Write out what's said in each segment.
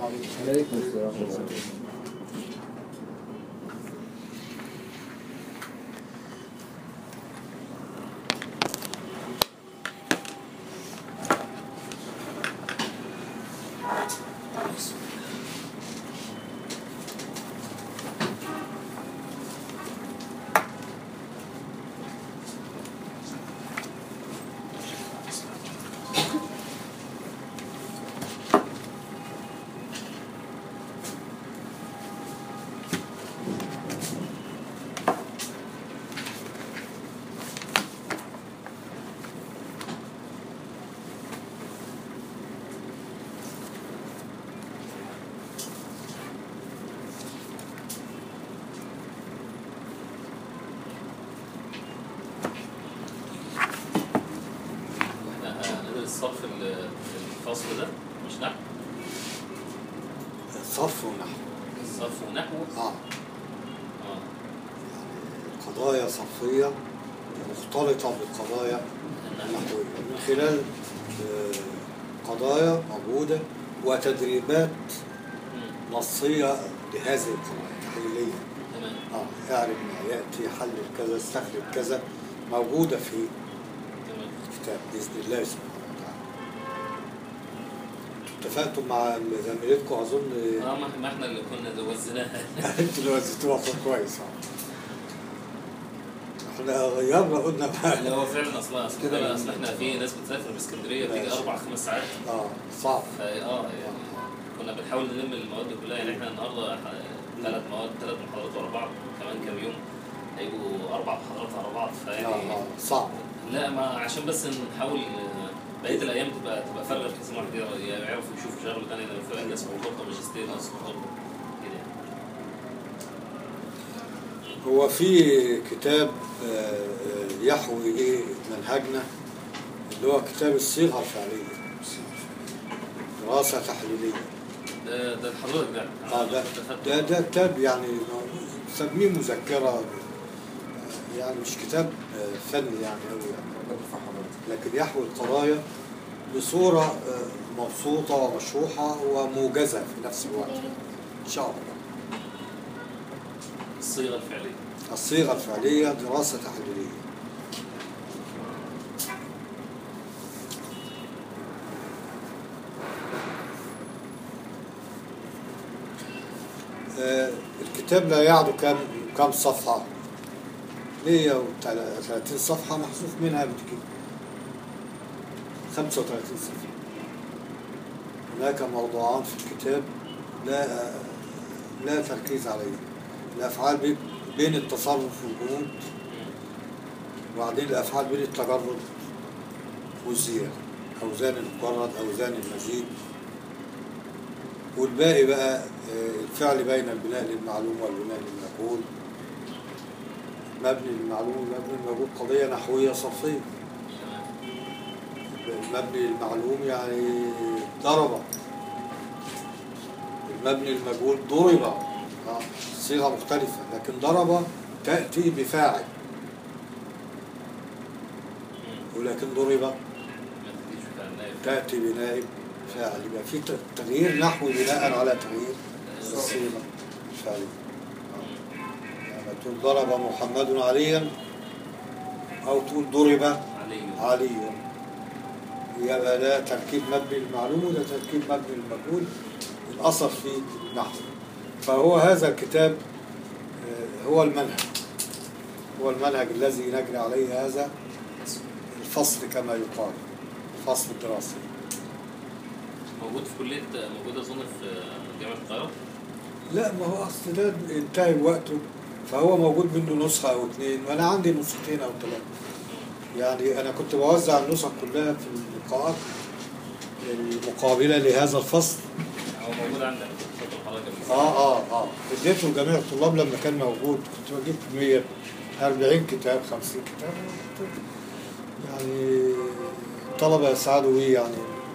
عليكم عليكم السلام ورحمة الله احنا هندرس الصف ال- الفصل ده مش نحو صرف ونحو الصف ونحو اه اه قضايا صرفية مختلطة بالقضايا النحو النحوية من خلال آه، قضايا موجودة وتدريبات مم. نصية لهذه القضايا تحليلية تمام اه اعرف ما يأتي حلل كذا استخرج كذا موجودة في تمام الكتاب بإذن الله سبحانه وتعالى اتفقتم مع زميلتكم أظن اه ما ما احنا اللي كنا وزناها انتوا اللي وزنتوها صوت كويس اه احنا غيرنا قلنا بقى اللي هو فعلا اصلا اصل كده كده اصل احنا في ناس بتسافر من اسكندريه بتيجي ماشي. اربع خمس ساعات اه صعب فا اه يعني كنا بنحاول نلم المواد دي كلها يعني احنا النهارده ثلاث مواد ثلاث محاضرات ورا بعض كمان كام يوم هيبقوا اربع محاضرات ورا بعض اه فيعني اه صعب لا ما عشان بس نحاول آه، بقيه الايام تبقى تبقى فارغه بحيث ان الواحد يقدر- يعرفوا يشوفوا شغل تاني لو في ناس مرتبطه ماجستير ناس مرتبطه كده يعني. هو في كتاب آه، آه، يحوي ايه منهجنا اللي هو كتاب الصيغه الفعليه دراسه تحليليه ده ده حضرتك ده اه ده ده ده كتاب يعني نسميه مذكره آه، يعني مش كتاب آه، فني يعني قوي يعني ربنا يرفع حضرتك لكن يحوي القضايا بصورة آه، مبسوطة ومشروحة وموجزة في نفس الوقت إن شاء الله الصيغه الفعليه الصيغة الفعلية دراسة تحليلية آه، الكتاب لا يعد كم كم صفحة 130 صفحة محذوف منها بتجيب 35 صفحة هناك موضوعان في الكتاب لا لا تركيز عليه الأفعال بي- بين التصرف والجمود وبعدين الأفعال بين التجرد والزيادة أوزان المجرد أوزان المزيد والباقي بقى آه، الفعل بين البناء للمعلوم والبناء للمجهول مبني للمعلوم والمبني للمجهول قضية نحوية صرفية المبني للمعلوم يعني ضرب المبني المجهول ضرب آه، صيغة مختلفة لكن ضرب تأتي بفاعل ولكن ضرب ما تديش بتاع النائب تأتي بنائب فاعل يبقى في ت- تغيير نحوي بناء على تغيير الصيغة الفعلية آه. يعني تقول ضرب محمد عليا أو تقول ضرب علي علي يبقى ده تركيب مبني للمعلوم وده تركيب مبني للمجهول الأثر في نحو فهو هذا الكتاب آه، هو المنهج هو المنهج الذي نجري عليه هذا الفصل كما يقال الفصل الدراسي موجود في كليه موجود اظن في جامعه القاهره لا ما هو أصل ده انتهى وقته فهو موجود منه نسخة أو اتنين وأنا عندي نسختين أو ثلاثة يعني أنا كنت بوزع النسخ كلها في اللقاءات المقابلة لهذا الفصل هو موجود عندك في الحركه اه اه اه اديته لجميع الطلاب لما كان موجود كنت بجيب 100 40 كتاب 50 كتاب يعني الطلبة يسعدوا بيه يعني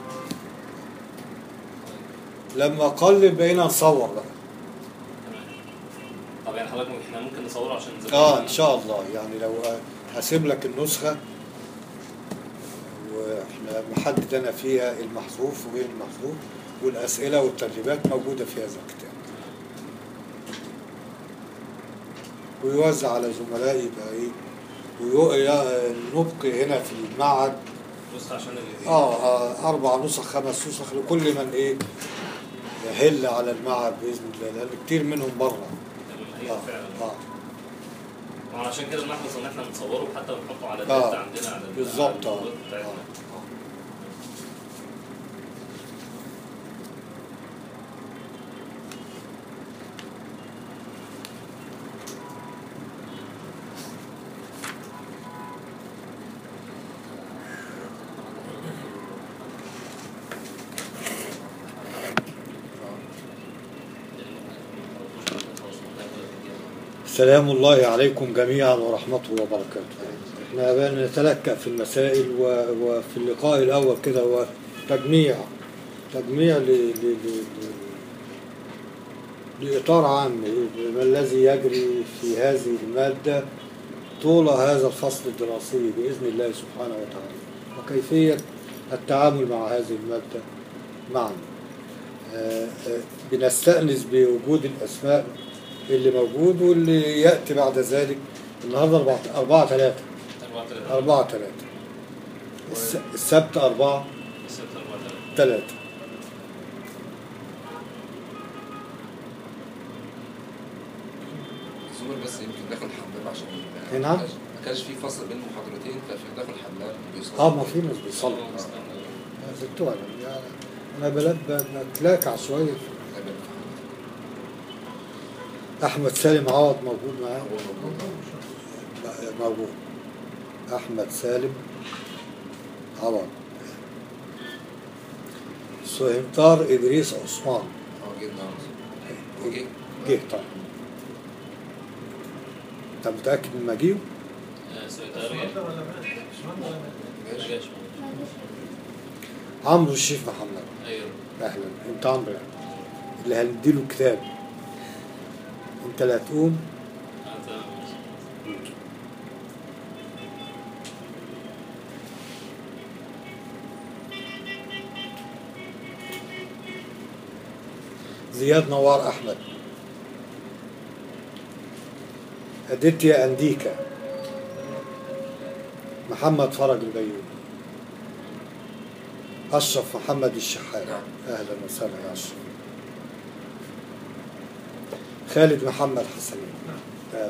لما قل بقينا نصور بقى تمام طب يعني حضرتك احنا ممكن نصوره عشان زمان اه ان شاء الله يعني لو هسيب لك النسخة واحنا محدد انا فيها المحذوف وغير المحذوف والأسئلة والتدريبات موجودة في هذا الكتاب ويوزع على زملائي يبقى ايه ونبقي هنا في المعهد بص عشان اللي اه آه، أربع نسخ خمس نسخ لكل من إيه يحل على المعهد بإذن الله لأن كتير منهم بره هي آه فعلا آه وعشان كده بنحرص ان احنا نصوره حتى ونحطه على آه. النت عندنا على ال- بالظبط على آه الويب بتاعتنا آه. سلام الله عليكم جميعا ورحمته وبركاته احنا بقى نتلكأ في المسائل و... وفي اللقاء الأول كده هو تجميع تجميع ل... ل... ل... ل... لإطار عام ما الذي يجري في هذه المادة طول هذا الفصل الدراسي بإذن الله سبحانه وتعالى وكيفية التعامل مع هذه المادة معا آه، آه، بنستأنس بوجود الأسماء اللي موجود واللي يأتي بعد ذلك النهارده أربعة أربعة ثلاثة أربعة تلاتة. أربعة ثلاثة الس- السبت أربعة ستة أربعة تلاتة. ثلاثة الزمر بس يمكن داخل حمام عشان أي نعم. ما كانش في فصل بين محاضرتين ففي داخل حمام بيصلي اه ما في ناس بيصلوا آه، استنى. ستوها يعني أنا بلب بتلاكع شوية زي ما في حمام. أحمد سالم عوض موجود معاه هو موجود. موجود أحمد سالم عوض سهمتار إدريس عثمان اه جه النهارده وجه جه طبعا أنت متأكد من مجيئه؟ آه، سكرتارية. ما ماشي جاش. عمرو الشيخ محمد ايوه أهلا أنت عمرو يعني اللي هنديله الكتاب أنت اللي هتقوم آه، تمام. زياد نوار أحمد أديتيا أنديكا محمد فرج البيومي أشرف محمد الشحات نعم. أهلا وسهلا يا أشرف خالد محمد حسنين أهلا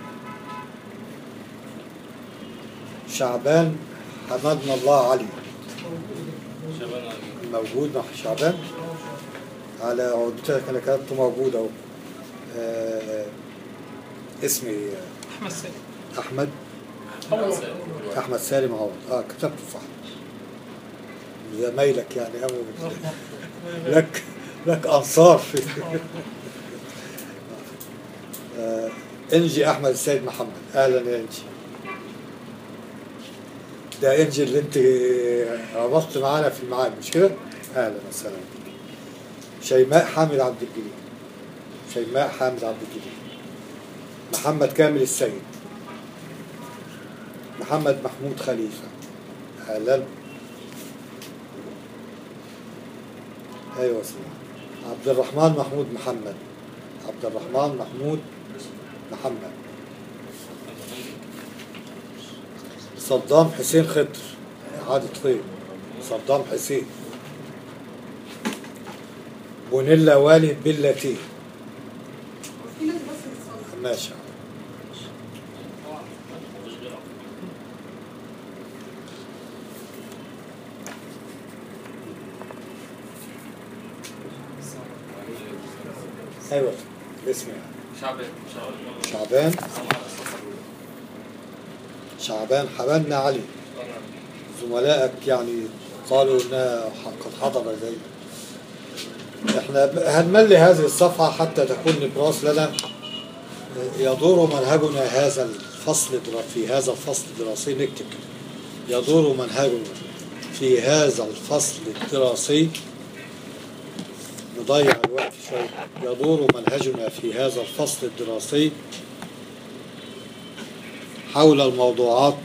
شعبان حمدنا الله علي شباب علي. موجود مع شعبان على عودتك انا كتبته موجود اهو آه، اسمي احمد سالم احمد سلام. احمد سالم عوض اه كتبته صح زمايلك يعني هم لك لك انصار في آه، انجي احمد السيد محمد اهلا يا انجي ده انجي اللي انت ربطت معانا في الميعاد مش كده؟ اهلا وسهلا شيماء حامد عبد الجليل شيماء حامد عبد الجليل محمد كامل السيد محمد محمود خليفة أهلا أيوة سمع عبد الرحمن محمود محمد عبد الرحمن محمود محمد صدام حسين خضر إعادة خير صدام حسين بونيلا والد باللاتين في ناس بس بتصلي ماشي مفيش غيره. أيوة اسمي شعبان شعبان شعبان حبلنا علي زملائك يعني قالوا انها قد حضر زي احنا ب- هنملي هذه الصفحة حتى تكون نبراس لنا يدور منهجنا هذا الفصل درا- في هذا الفصل الدراسي نكتب كده. يدور منهجنا في هذا الفصل الدراسي نضيع الوقت شوية يدور منهجنا في هذا الفصل الدراسي حول الموضوعات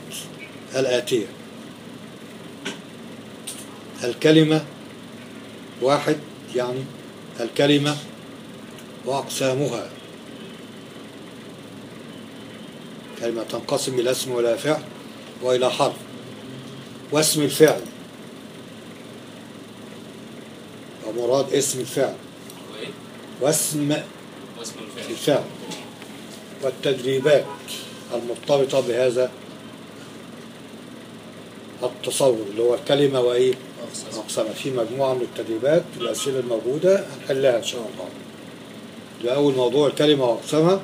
الآتية الكلمة واحد يعني الكلمة وأقسامها كلمة تنقسم إلى اسم ولا فعل وإلى حرف واسم الفعل ومراد اسم الفعل وايه واسم واسم الفعل الفعل والتدريبات المرتبطة بهذا التصور اللي هو الكلمة وإيه أقسامها في مجموعة من التدريبات الأسئلة الموجودة هنحلها إن شاء الله ده أول موضوع الكلمة وأقسامها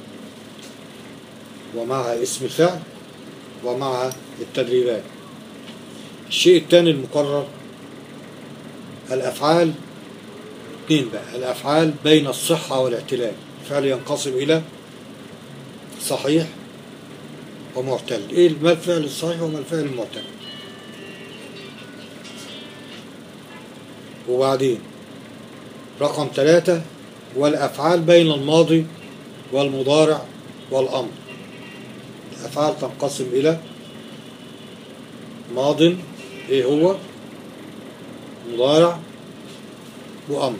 ومعها اسم الفعل ومعها التدريبات الشيء الثاني المقرر الأفعال اثنين بقى الأفعال بين الصحة والاعتلال الفعل ينقسم إلى صحيح ومعتل إيه ما الفعل الصحيح وما الفعل المعتل وبعدين رقم ثلاثة والأفعال بين الماضي والمضارع والأمر الأفعال تنقسم إلى ماض إيه هو مضارع وأمر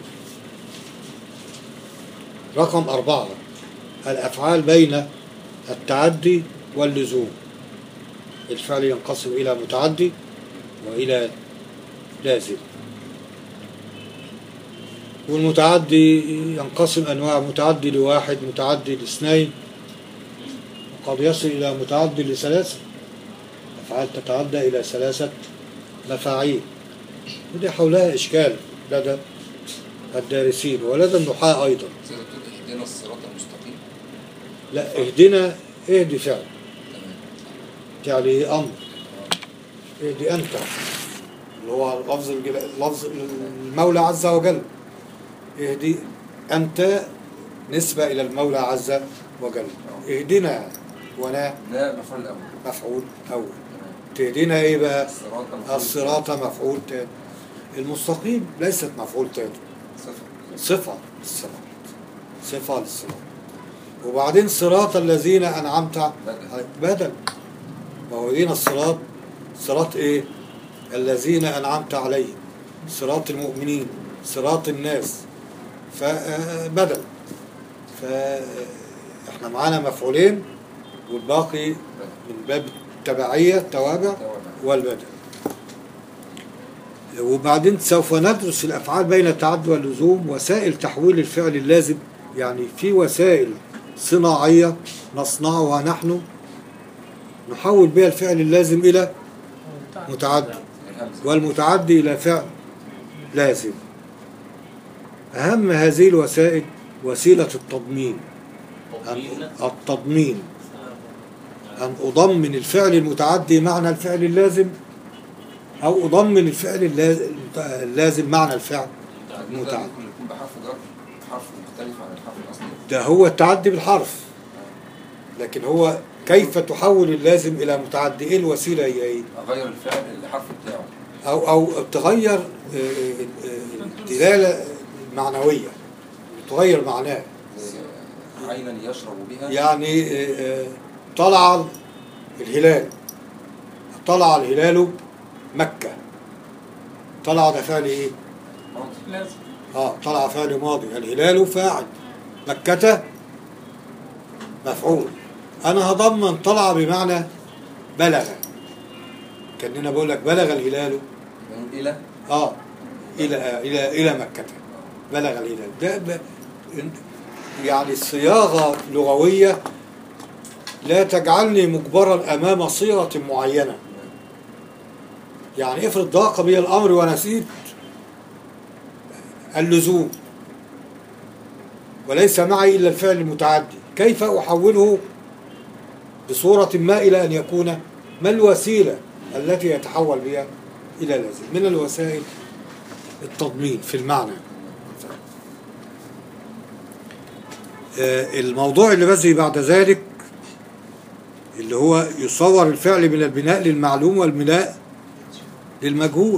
رقم أربعة الأفعال بين التعدي واللزوم الفعل ينقسم إلى متعدي وإلى لازم والمتعدي ينقسم أنواع متعدي لواحد متعدي لاثنين وقد يصل إلى متعدي لثلاثة أفعال تتعدى إلى ثلاثة مفاعيل ودي حولها إشكال لدى الدارسين ولدى النحاة أيضا زي ما بتقول اهدنا الصراط المستقيم لا اهدنا اهدي فعل تمام يعني إيه أمر اهدي أنت اللي هو لفظ الجل- لفظ المولى عز وجل اهدي أنت نسبة إلى المولى عز وجل اهدنا وأنا لا مفعول الأول مفعول أول تمام تهدينا إيه بقى الصراط المفعول الصراط مفعول تاني المستقيم ليست مفعول تاني صفر صفة للصراط صفة للصراط وبعدين صراط الذين أنعمت بدل. عليهم. بدل ما هو دينا الصراط صراط إيه الذين أنعمت عليهم صراط المؤمنين صراط الناس فبدل فإحنا معانا مفعولين والباقي بدل. من باب التبعية التوابع توابع. والبدل وبعدين سوف ندرس الأفعال بين التعدي واللزوم وسائل تحويل الفعل اللازم يعني في وسائل صناعية نصنعها نحن نحول بها الفعل اللازم إلى متعدي الهمزة والمتعدي إلى فعل لازم أهم هذه الوسائل وسيلة التضمين تضمين أن- التضمين أن أضمن الفعل المتعدي معنى الفعل اللازم أو أضمن الفعل اللاز- اللازم معنى الفعل التعدي ده متعدي. ممكن يكون بحرف جر حرف مختلف عن الحرف الأصلي ده هو التعدي بالحرف لكن هو كيف تحول اللازم إلى متعدي إيه الوسيلة هي إيه أغير الفعل الحرف بتاعه أو أو تغير آه، آه، الدلالة المعنوية تغير معناه زي عينا يشرب بها يعني آه، آه، طلع الهلال طلع الهلال مكة طلع ده فعل ايه؟ ماضي. لازم اه طلع فعل ماضي الهلال فاعل مكة مفعول انا هضمن طلع بمعنى بلغ كاننا بقول لك بلغ الهلال نقول إلى اه الى آه الى الى مكة بلغ الهلال ده ب- يعني صياغة لغوية لا تجعلني مجبرا امام صيغة معينة يعني افرض ضاق بي الامر ونسيت اللزوم وليس معي الا الفعل المتعدي كيف احوله بصورة ما الى ان يكون ما الوسيلة التي يتحول بها الى لازم من الوسائل التضمين في المعنى آه، الموضوع اللي بزي بعد ذلك اللي هو يصور الفعل من البناء للمعلوم والبناء للمجهول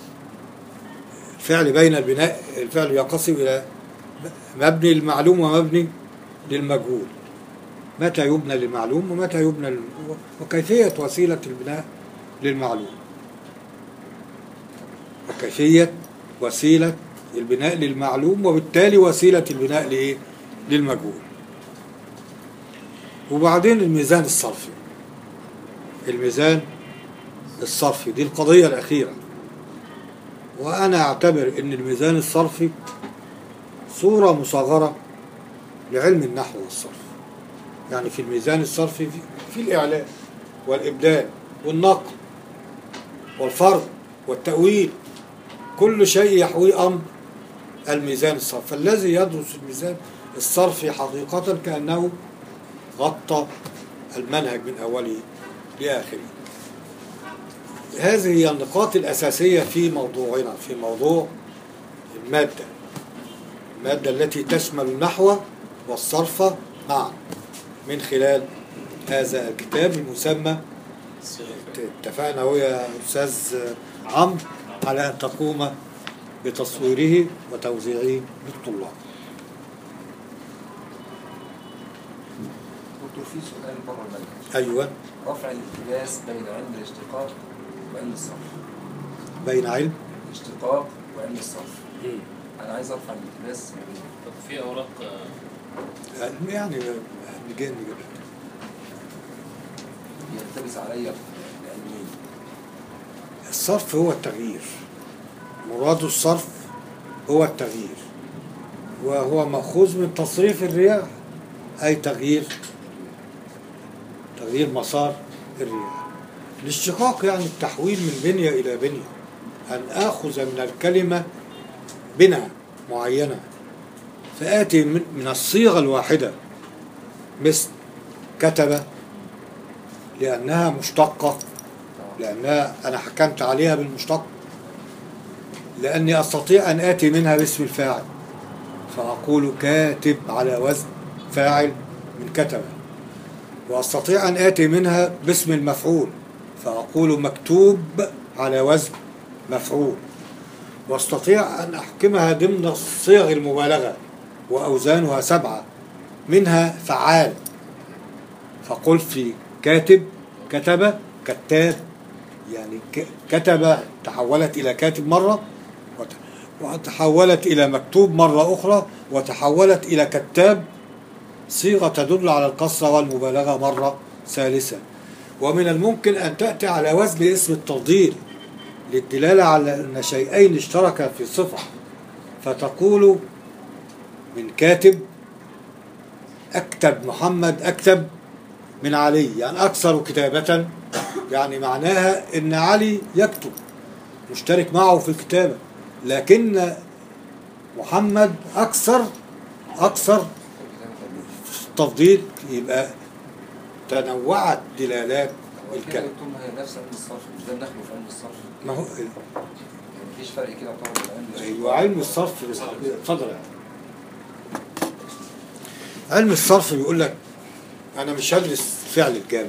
الفعل بين البناء الفعل ينقسم إلى مبني للمعلوم ومبني للمجهول متى يبنى للمعلوم ومتى يبنى لل... وكيفية وسيلة البناء للمعلوم وكيفية وسيلة البناء للمعلوم وبالتالي وسيلة البناء لإيه؟ للمجهول وبعدين الميزان الصرفي الميزان الصرفي دي القضية الأخيرة وأنا أعتبر أن الميزان الصرفي صورة مصغرة لعلم النحو والصرف يعني في الميزان الصرفي في, في الإعلام والإبدال والنقل والفرض والتأويل كل شيء يحوي أمر الميزان الصرفي فالذي يدرس الميزان الصرفي حقيقة كأنه غطى المنهج من أوله لآخره هذه هي النقاط الأساسية في موضوعنا في موضوع المادة المادة التي تشمل النحو والصرف معا من خلال هذا الكتاب المسمى اتفقنا هو يا أستاذ عمرو على أن تقوم بتصويره وتوزيعه للطلاب دكتور في سؤال بره المنهج أيوة رفع الالتباس بين علم الاشتقاق وعلم الصرف بين علم الاشتقاق وعلم الصرف انا عايز ارفع الالتباس ما بينهم طب في اوراق آه، علم يعني نجي نجي يلتبس عليا العلمين الصرف هو التغيير مراد الصرف هو التغيير وهو مأخوذ من تصريف الرياح أي تغيير تغيير مسار الرياح الاشتقاق يعني التحويل من بنية إلى بنية أن آخذ من الكلمة بناء معينة فآتي من من الصيغة الواحدة مثل كتب لأنها مشتقة لأنها أنا حكمت عليها بالمشتق لأني أستطيع أن آتي منها باسم الفاعل فأقول كاتب على وزن فاعل من كتب وأستطيع أن آتي منها باسم المفعول فأقول مكتوب على وزن مفعول واستطيع أن أحكمها ضمن صيغ المبالغة وأوزانها سبعة منها فعال فقل في كاتب كتب كتاب يعني ك- كتب تحولت إلى كاتب مرة وت- وتحولت إلى مكتوب مرة أخرى وتحولت إلى كتاب صيغة تدل على القصر والمبالغة مرة ثالثة ومن الممكن أن تأتي على وزن اسم التفضيل للدلالة على أن شيئين اشتركا في صفة فتقول من كاتب أكتب محمد أكتب من علي يعني أكثر كتابة يعني معناها أن علي يكتب مشترك معه في الكتابة لكن محمد أكثر أكثر تفضيل يبقى تنوعت دلالات هو كده الكلام دكتور ما هي نفس علم الصرف مش ده النحو في علم الصرف ما هو يعني مفيش فرق كده طبعا بين علم الاشتقاق ايوه علم الصرف اتفضل يا عم. علم الصرف بيقول لك انا مش هدرس فعل الجامد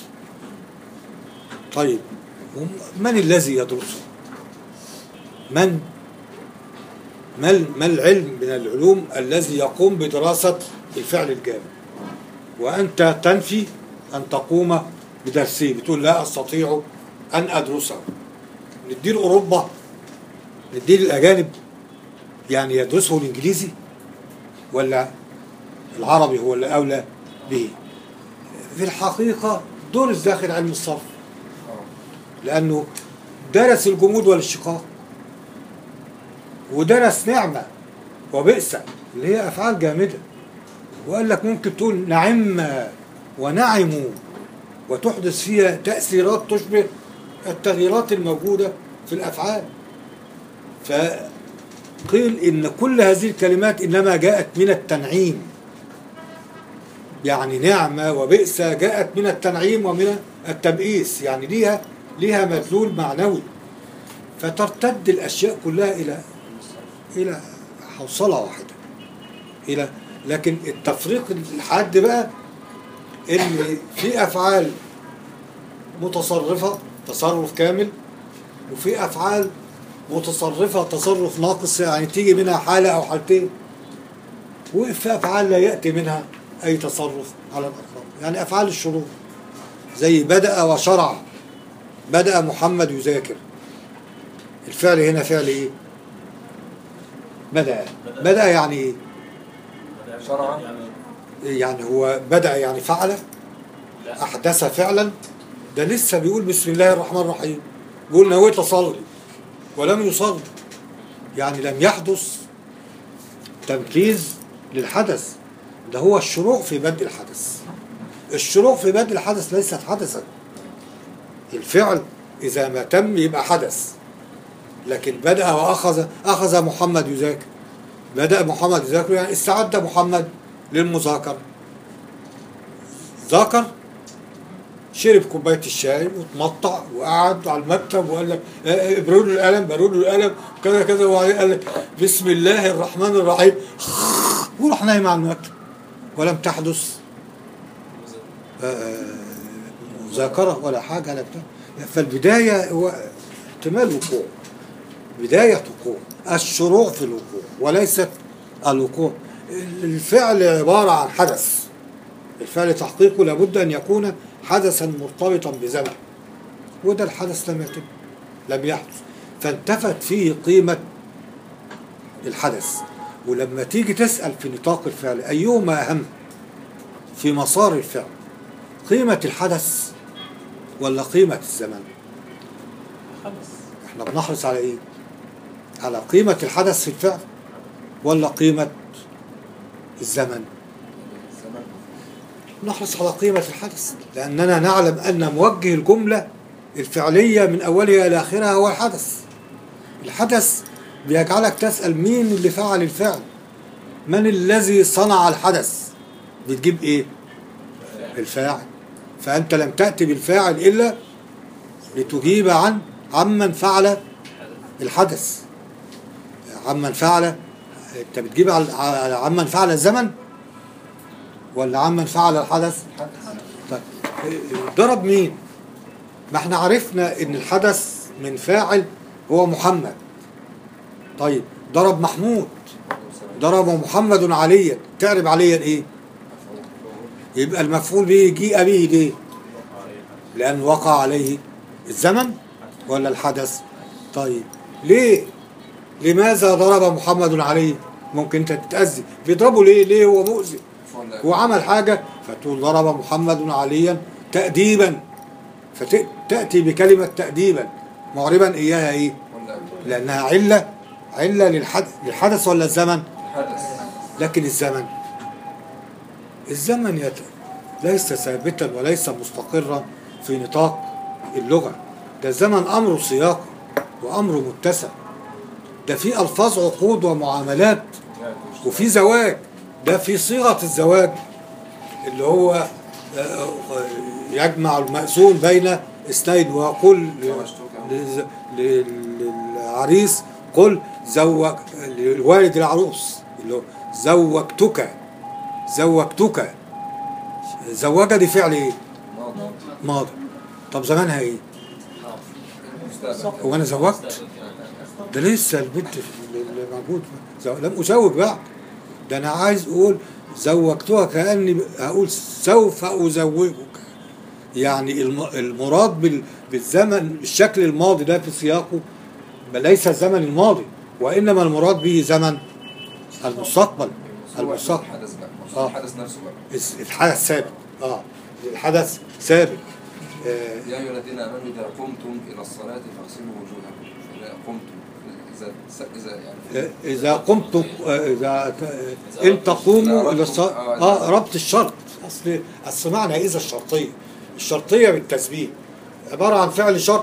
طيب وم- من الذي يدرسه من ما ال- ما العلم من العلوم الذي يقوم بدراسة الفعل الجامد وأنت تنفي أن تقوم بدرسه بتقول لا أستطيع أن أدرسه نديه لأوروبا نديه للأجانب يعني يدرسه الإنجليزي ولا العربي هو اللي أولى به في الحقيقة درس داخل علم الصرف اه لأنه درس الجمود والاشتقاق ودرس نعمة وبئس اللي هي أفعال جامدة وقال لك ممكن تقول نعم ونعموا وتحدث فيها تأثيرات تشبه التغييرات الموجودة في الأفعال فقيل إن كل هذه الكلمات إنما جاءت من التنعيم يعني نعمة وبئس جاءت من التنعيم ومن التبئيس يعني ليها ليها مدلول معنوي فترتد الأشياء كلها إلى إلى حوصلة واحدة إلى لكن التفريق الحاد بقى إن في أفعال متصرفة تصرف كامل وفي أفعال متصرفة تصرف ناقص يعني تيجي منها حالة أو حالتين وفي أفعال لا يأتي منها أي تصرف على الأطلاق يعني أفعال الشروط زي بدأ وشرع بدأ محمد يذاكر الفعل هنا فعل إيه؟ بدأ بدأ يعني ايه؟ شرعا. يعني يعني هو بدأ يعني فعل لا أحدث فعلا ده لسه بيقول بسم الله الرحمن الرحيم بيقول نويت أصلي ولم يصلي يعني لم يحدث تنفيذ للحدث ده هو الشروع في بدء الحدث الشروع في بدء الحدث ليست حدثا الفعل إذا ما تم يبقى حدث لكن بدأ وأخذ أخذ محمد يذاكر بدأ محمد يذاكر يعني استعد محمد للمذاكرة ذاكر شرب كوبايه الشاي وتمطع وقعد على المكتب وقال لك آه، آه، ابروا له القلم بروا له القلم كذا كذا وبعدين قال لك بسم الله الرحمن الرحيم وراح نايم على المكتب ولم تحدث آه، آه، مذاكره ولا حاجه ولا بتاع فالبدايه هو احتمال وقوع بدايه وقوع الشروع في الوقوع وليست الوقوع الفعل عباره عن حدث الفعل تحقيقه لابد أن يكون حدثا مرتبطا بزمن وده الحدث لم يتم لم يحدث فانتفت فيه قيمة الحدث ولما تيجي تسأل في نطاق الفعل أيهما أهم في مسار الفعل قيمة الحدث ولا قيمة الزمن حدث احنا بنحرص على ايه على قيمة الحدث في الفعل ولا قيمة الزمن الزمن نحرص على قيمة الحدث لأننا نعلم أن موجه الجملة الفعلية من أولها إلى آخرها هو الحدث الحدث بيجعلك تسأل مين اللي فعل الفعل من الذي صنع الحدث بتجيب إيه الفاعل فأنت لم تأتي بالفاعل إلا لتجيب عن عمن فعل الحدث عمن فعل انت بتجيب على على عمن فعل الزمن ولا عمن فعل الحدث حدث طيب ضرب مين ما احنا عرفنا ان الحدث من فاعل هو محمد طيب ضرب محمود ضرب محمد عليا تعرب عليا ايه يبقى المفعول به جيء به ليه لان وقع عليه الزمن ولا الحدث طيب ليه لماذا ضرب محمد عليه ممكن انت تتأذي بيضربه ليه ليه هو مؤذي هو عمل حاجة فتقول ضرب محمد عليا تأديبا فتأتي بكلمة تأديبا معربا إياها إيه ولا لأنها علة علة للحدث, للحدث ولا الزمن حدث لكن الزمن الزمن يت... ليس ثابتا وليس مستقرا في نطاق اللغة ده الزمن أمر سياق وأمر متسع ده في ألفاظ عقود ومعاملات وفي زواج ده في صيغة الزواج اللي هو آه، آه، يجمع المأذون بين اثنين ويقول ل- ل- ل- للعريس قل زوج لوالد العروس اللي هو زوجتك زوجتك زوج دي فعل ايه؟ ماضي ماضي طب زمانها ايه؟ مستقبل هو انا زوجت؟ ده لسه البنت اللي موجود زو- لم ازوج بعد ده انا عايز اقول زوجتها كاني ب- هقول سوف ازوجك يعني الم- المراد بال- بالزمن الشكل الماضي ده في سياقه بل ليس الزمن الماضي وانما المراد به زمن المستقبل المستقبل الحدث بقى آه. مقصود الحدث نفسه بقى الس- الحدث ثابت اه الحدث ثابت آه يا ايها الذين امنوا اذا قمتم الى الصلاه فاغسلوا وجوهكم اذا قمتم اذا اذا يعني إذا قمت إذا إن تقوموا إلى الصلاة آه ربط الشرط أصل أصل معنى إذا الشرطية الشرطية بالتثبيت عبارة عن فعل شرط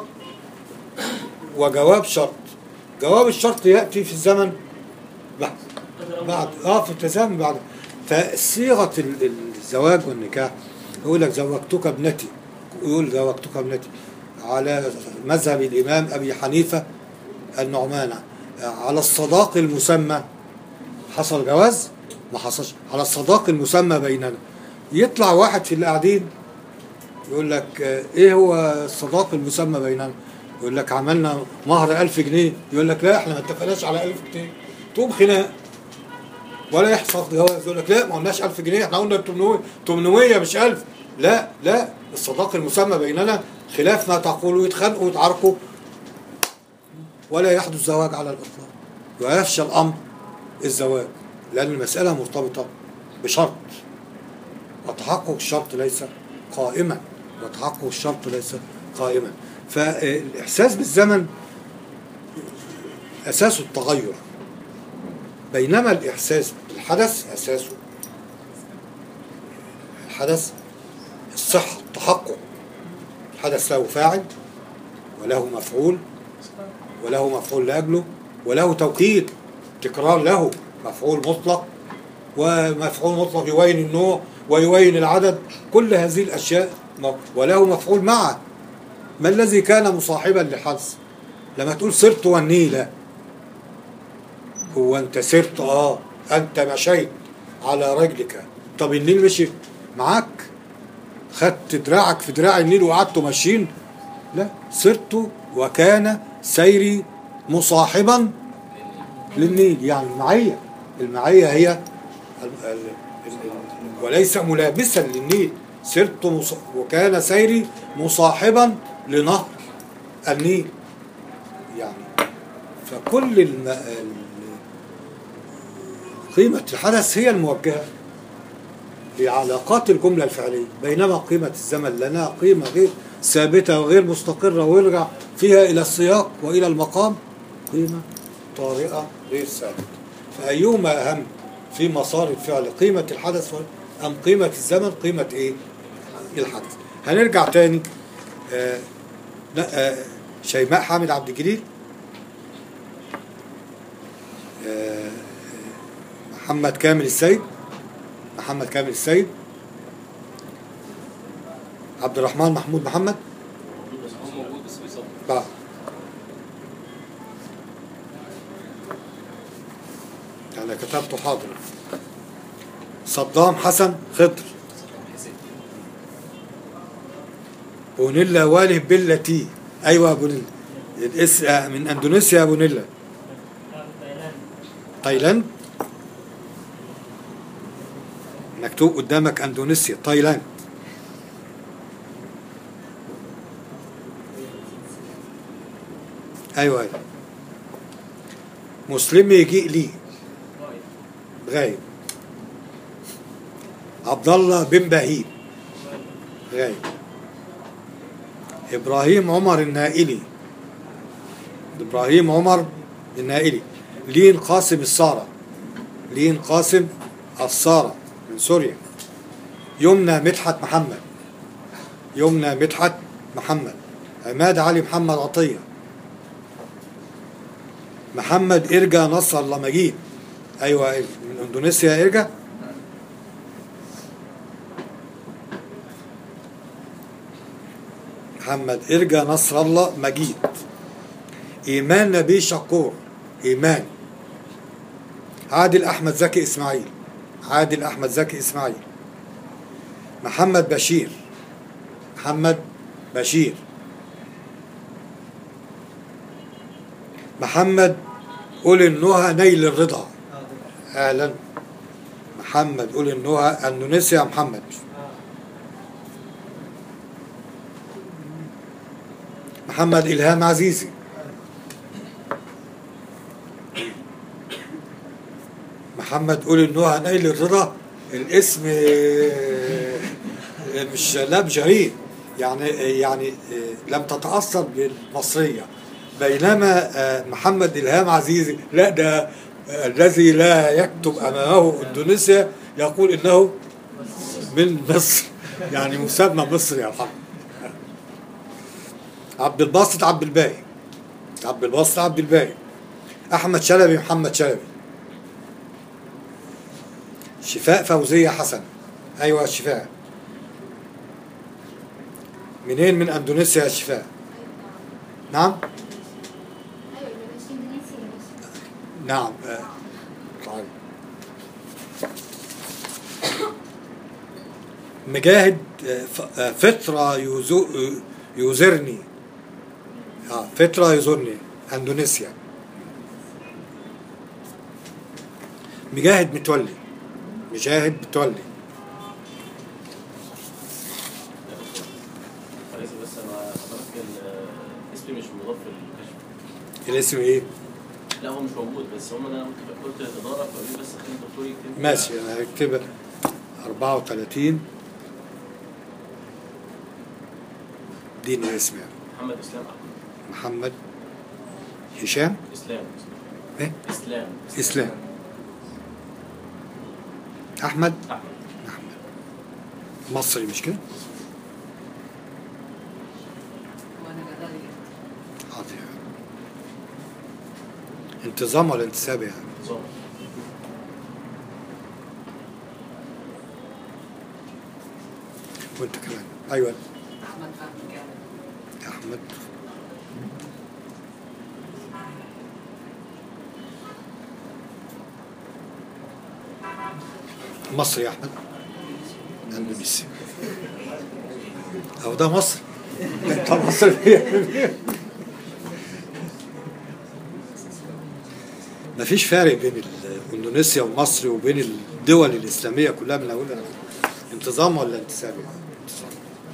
وجواب شرط جواب الشرط يأتي في الزمن بعد بعد اه في التزامن بعد فصيغة ال- الزواج والنكاح يقول لك زوجتك ابنتي يقول زوجتك ابنتي على مذهب الإمام أبي حنيفة النعمان على الصداق المسمى حصل جواز ما حصلش على الصداق المسمى بيننا يطلع واحد في اللي قاعدين يقول لك آه، ايه هو الصداق المسمى بيننا يقول لك عملنا مهر ألف جنيه يقول لك لا احنا ما اتفقناش على ألف جنيه تقوم خناق ولا يحصل جواز يقول لك لا ما قلناش 1000 جنيه احنا قلنا 800 800 مش 1000 لا لا الصداق المسمى بيننا خلاف ما تقولوا يتخانقوا ويتعاركوا ولا يحدث زواج على الاطلاق ويفشل الامر الزواج لأن المسألة مرتبطة بشرط وتحقق الشرط ليس قائما وتحقق الشرط ليس قائما فالإحساس بالزمن أساسه التغير بينما الإحساس بالحدث أساسه الحدث الصحة التحقق الحدث له فاعل وله مفعول وله مفعول لأجله وله توكيد تكرار له مفعول مطلق ومفعول مطلق يبين النوع ويبين العدد كل هذه الأشياء م- وله مفعول معه ما الذي كان مصاحبا للحدث لما تقول سرت والنيلة هو انت سرت اه انت مشيت على رجلك طب النيل مشي معاك خدت دراعك في دراع النيل وقعدتوا ماشيين لا سرت وكان سيري مصاحبا للنيل يعني المعية المعية هي ال- ال- ال- ال- وليس ملابسا للنيل سرت مص... وكان سيري مصاحبا لنهر النيل يعني فكل الم... ال- قيمة الحدث هي الموجهة لعلاقات الجملة الفعلية بينما قيمة الزمن لنا قيمة غير ثابتة وغير مستقرة ويرجع فيها إلى السياق وإلى المقام قيمة طارئة غير ثابتة فأيهما أهم في مسار الفعل قيمة الحدث أم قيمة الزمن قيمة إيه؟ الحدث هنرجع تاني آه لا، آه شيماء حامد عبد الجليل آه محمد كامل السيد محمد كامل السيد عبد الرحمن محمود محمد هو موجود بس بيصدق بقى. أنا كتبته حاضر صدام حسن خضر حسين بونيلا واله بلتي أيوة بونيلا الاس آه، من أندونيسيا بونيلا تايلاند مكتوب قدامك أندونيسيا تايلاند أيوة أيوة مسلم يجيء لي غايب عبد الله بن بهيم غايب إبراهيم عمر النائلي إبراهيم عمر النائلي لين قاسم السارة لين قاسم السارة من سوريا يمنى مدحت محمد يمنى مدحت محمد عماد علي محمد عطية محمد إرجا نصر الله مجيد أيوة أيوة. من إندونيسيا إرجا محمد إرجا نصر الله مجيد إيمان نبي شقور إيمان عادل أحمد زكي إسماعيل عادل أحمد زكي إسماعيل محمد بشير محمد بشير محمد قول النهى نيل الرضا أهلا محمد قول النهى أندونيسيا محمد محمد إلهام عزيزي محمد قول النهى نيل الرضا الاسم آه، مش لام جريء يعني يعني آه، لم تتأثر بالمصرية بينما آه، محمد إلهام عزيزي لا ده آه، الذي لا يكتب أمامه إندونيسيا يقول إنه من مصر يعني مسمى مصري يا الحمد عبد الباسط عبد الباقي عبد الباسط عبد الباقي احمد شلبي محمد شلبي شفاء فوزيه حسن ايوه شفاء منين من اندونيسيا يا شفاء نعم ايوه يبقى مش اندونيسي يا باشا نعم آه، طيب مجاهد آه، ف- آه، فترة يزو يزرني اه فترة يزورني اندونيسيا مجاهد متولي مجاهد متولي معلش بس انا حضرتك ال- اسمي مش مضاف للكشف الاسم ايه؟ لا هو مش موجود بس هم انا قلت قلت للاداره فقالوا لي بس خلي الدكتور يكتب ماشي انا هكتبها 34 دين الاسم يعني محمد اسلام احمد محمد هشام اسلام ايه اسلام اسلام احمد احمد احمد مصري مش كده وانا جدالي حاضر انتظام ولا انتساب يعني نظام وانت كمان ايوه احمد فهمي كامل يا احمد مصري يا احمد اندونيسي او ده مصر انت مصري مفيش فارق بين ال- اندونيسيا ومصر وبين الدول الاسلاميه كلها من اولها انتظام ولا انتساب يعني؟ انتظام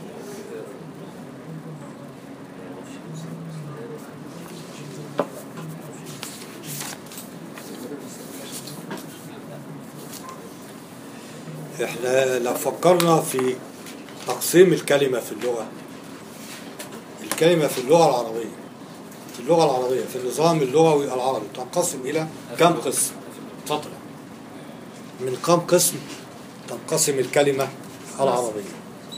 احنا لو فكرنا في تقسيم الكلمة في اللغة الكلمة في اللغة العربية في اللغة العربية في النظام اللغوي العربي تنقسم إلى كم قسم؟ اتفضل من كم قسم تنقسم الكلمة العربية؟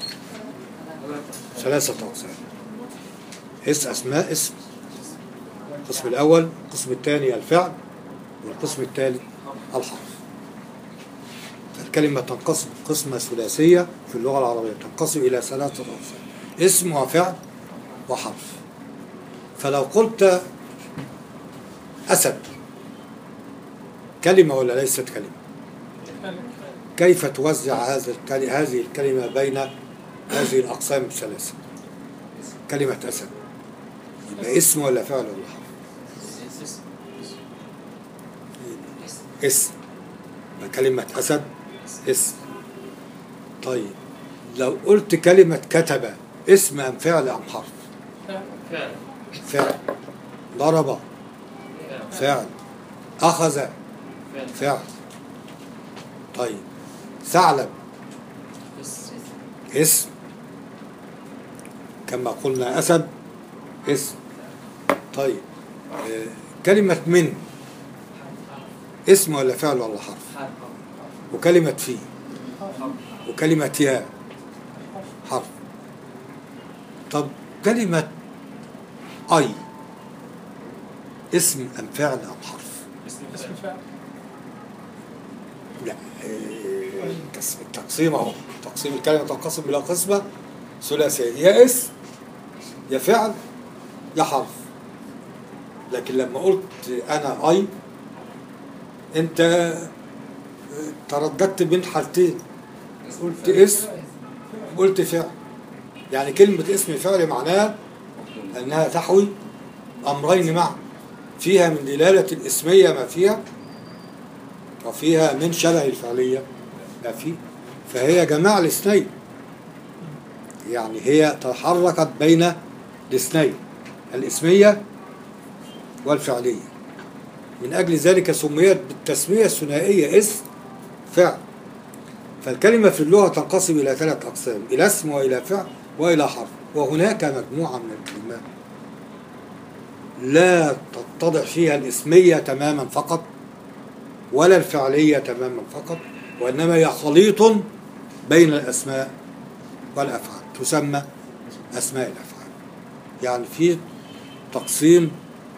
ثلاثة أقسام اس أسماء اسم القسم الأول القسم الثاني الفعل والقسم الثالث الحرف الكلمة تنقسم قسمة ثلاثية في اللغة العربية تنقسم إلى ثلاثة أقسام اسم وفعل وحرف فلو قلت أسد كلمة ولا ليست كلمة كيف توزع هذا الكل- هذه الكلمة بين هذه الأقسام الثلاثة كلمة أسد يبقى اسم ولا فعل ولا حرف اسم يبقى كلمة أسد اسم طيب لو قلت كلمة كتب اسم أم فعل أم حرف فعلا فعل ضرب فعل أخذ فعلا فعل طيب ثعلب اسم كما قلنا أسد اسم طيب آه، كلمة من اسم ولا فعل ولا حرف وكلمة في وكلمة يا حرف طب كلمة أي اسم أم فعل أم حرف اسم فعلا لا آه، التس- التقسيم اهو تقسيم الكلمة تنقسم إلى قسمة ثلاثية يا اسم يا فعل يا حرف لكن لما قلت أنا أي أنت آه، ترددت بين حالتين قلت اسم قلت فعل يعني كلمة اسم فعل معناها أنها تحوي أمرين معا فيها من دلالة الاسمية ما فيها وفيها من شبه الفعلية ما فيه فهي جماع الاثنين يعني هي تحركت بين الاثنين الاسمية والفعلية من أجل ذلك سميت بالتسمية الثنائية اسم فعل فالكلمة في اللغة تنقسم إلى ثلاث أقسام إلى اسم وإلى فعل وإلى حرف وهناك مجموعة من الكلمات لا تتضح فيها الاسمية تماما فقط ولا الفعلية تماما فقط وإنما هي خليط بين الأسماء والأفعال تسمى أسماء الأفعال يعني في تقسيم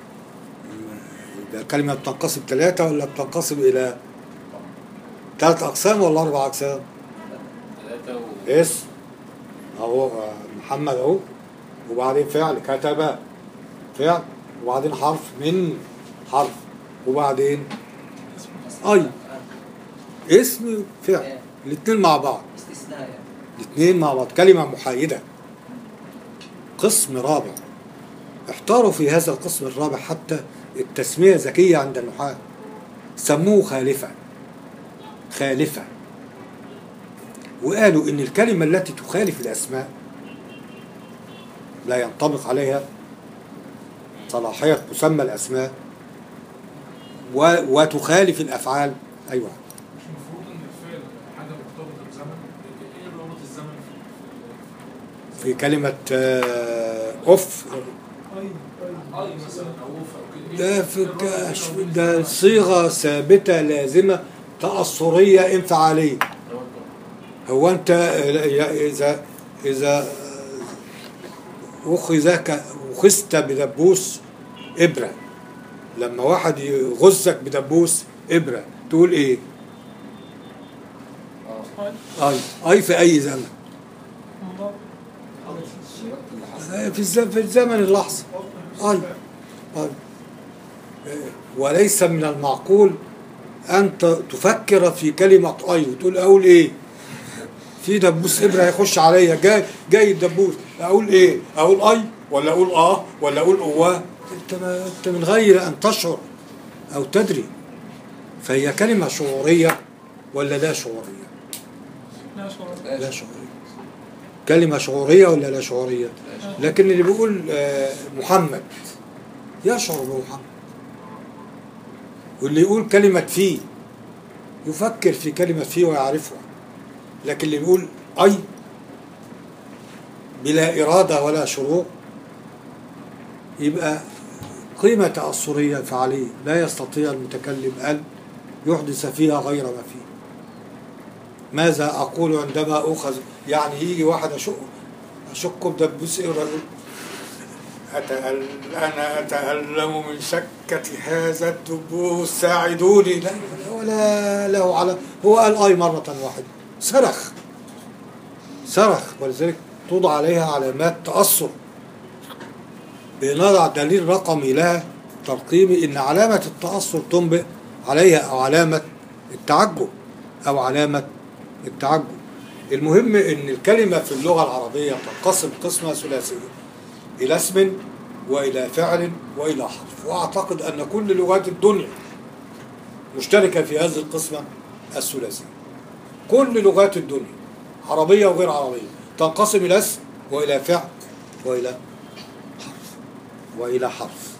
يبقى الكلمة بتنقسم ثلاثة ولا بتنقسم إلى ثلاث أقسام ولا أربع أقسام؟ ثلاثة و... اسم أهو آه، محمد أهو وبعدين فعل كتب فعل وبعدين حرف من حرف وبعدين أي اسم فعل الاثنين مع بعض استثناء يعني الاثنين مع بعض كلمة محايدة قسم رابع احتاروا في هذا القسم الرابع حتى التسمية ذكية عند النحاة سموه خالفة خالفة وقالوا إن الكلمة التي تخالف الأسماء لا ينطبق عليها صلاحية مسمى الأسماء و... وتخالف الافعال ايوه مش المفروض ان الفعل حاجه مرتبطه بزمن ايه رابط الزمن في في كلمه آه، اوف اي مثلا او اوف او كده ده في كاش ده صيغه ثابته لازمه تاثريه انفعاليه هو انت اذا اذا اخذك اخذت بدبوس ابره لما واحد يغزك بدبوس ابره تقول ايه؟ اه اي اي في اي زمن اللي حصل في الزمن في الزمن اللحظه اي اي وليس من المعقول ان ت- تفكر في كلمه اي وتقول اقول ايه؟ في دبوس ابره هيخش عليا جاي جاي الدبوس اقول ايه؟ اقول اي ولا اقول اه ولا اقول اواه انت ما انت من غير ان تشعر او تدري فهي كلمه شعوريه ولا لا شعوريه؟ لا شعوريه كلمه شعوريه ولا لا شعوريه؟ لكن اللي بيقول آه، محمد يشعر بمحمد واللي يقول كلمة فيه يفكر في كلمة فيه ويعرفها لكن اللي بيقول أي بلا إرادة ولا شروع يبقى قيمة تأثرية فعليه لا يستطيع المتكلم أن يحدث فيها غير ما فيه ماذا أقول عندما أخذ يعني يجي واحد أشق أشق بدبوس إيه يقول أتأل... أنا أتألم من شكة هذا الدبوس ساعدوني لا ولا له على هو قال آي مرة واحدة صرخ صرخ ولذلك توضع عليها علامات تأثر بنضع دليل رقمي لها ترقيمي إن علامة التأثر تنبئ عليها أو علامة التعجب أو علامة التعجب المهم إن الكلمة في اللغة العربية تنقسم قسمة ثلاثية إلى اسم وإلى فعل وإلى حرف وأعتقد أن كل لغات الدنيا مشتركة في هذه القسمة الثلاثية كل لغات الدنيا عربية وغير عربية تنقسم إلى اسم وإلى فعل وإلى حرف وإلى حرف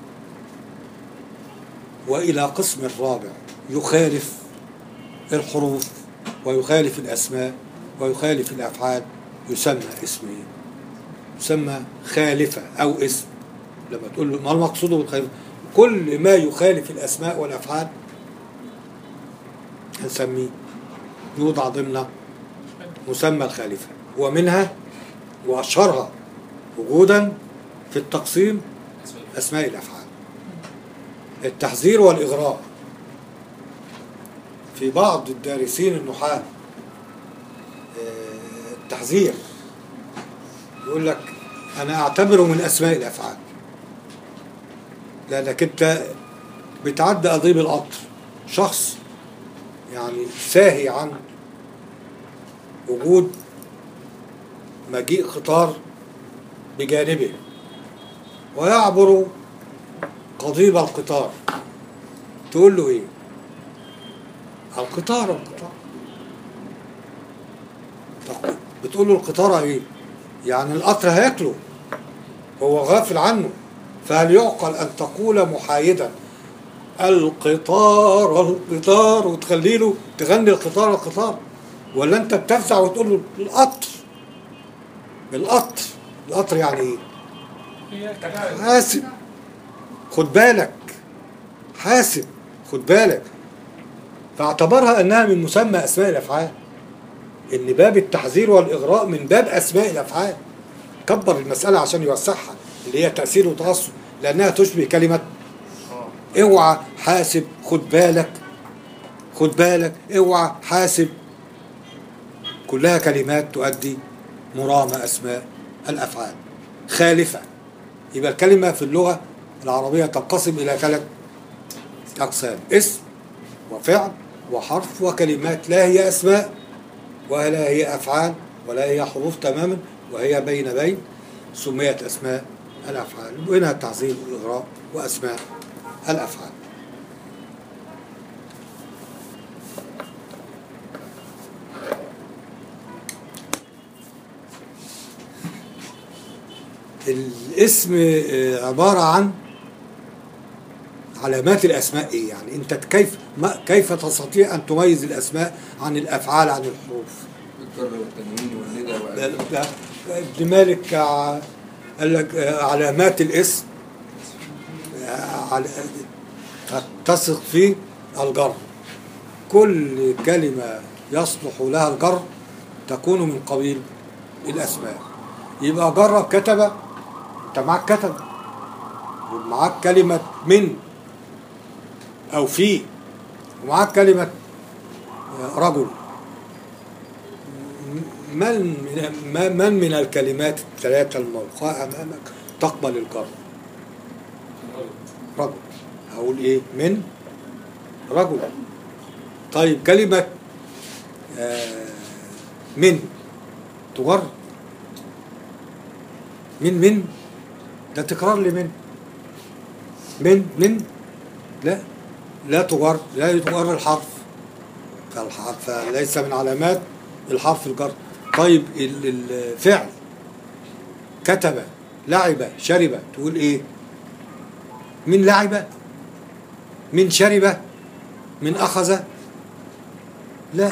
وإلى قسم الرابع يخالف الحروف ويخالف الأسماء ويخالف الأفعال يسمى اسم إيه؟ يسمى خالفة أو اسم لما تقول له ما المقصود بالخالفة كل ما يخالف الأسماء والأفعال هنسميه يوضع ضمن مسمى الخالفة ومنها وأشهرها وجودا في التقسيم أسماء الأفعال التحذير والإغراء في بعض الدارسين النحاة آه، التحذير يقول لك أنا أعتبره من أسماء الأفعال لأنك أنت بتعدي قضيب القطر شخص يعني ساهي عن وجود مجيء قطار بجانبه ويعبر قضيب القطار تقول له ايه القطار القطار طب بتقول له القطار ايه يعني القطر هياكله هو غافل عنه فهل يعقل ان تقول محايدا القطار القطار وتخلي له تغني القطار القطار ولا انت بتفزع وتقول له القطر القطر القطر يعني ايه حاسب خد بالك حاسب خد بالك فاعتبرها انها من مسمى اسماء الافعال ان باب التحذير والاغراء من باب اسماء الافعال كبر المساله عشان يوسعها اللي هي تاثير وتاثر لانها تشبه كلمه اوعى حاسب خد بالك خد بالك اوعى حاسب كلها كلمات تؤدي مرامى اسماء الافعال خالفه يبقى الكلمه في اللغه العربيه تنقسم الى ثلاث اقسام اسم وفعل وحرف وكلمات لا هي اسماء ولا هي افعال ولا هي حروف تماما وهي بين بين سميت اسماء الافعال ومنها التعظيم والاغراء واسماء الافعال الاسم آه، عبارة عن علامات الاسماء ايه يعني انت كيف ما كيف تستطيع ان تميز الاسماء عن الافعال عن الحروف الجر والتنوين والندى ده- وال- ده ابن مالك ع- قال لك آه، علامات الاسم آه، على- تثق في الجر كل كلمة يصلح لها الجر تكون من قبيل الأسماء يبقى جرب كتب أنت معاك كتب ومعاك كلمة من أو في ومعاك كلمة آه، رجل من من ما- من من الكلمات الثلاثة الموقعة أمامك تقبل الجر رجل هقول إيه من رجل طيب كلمة آه، من تجر من من ده تكرار لمن من من لا لا تجر لا يتجر الحرف فالحرف فليس من علامات الحرف الجر طيب ال- الفعل كتب لعب شرب تقول ايه من لعب من شرب من اخذ لا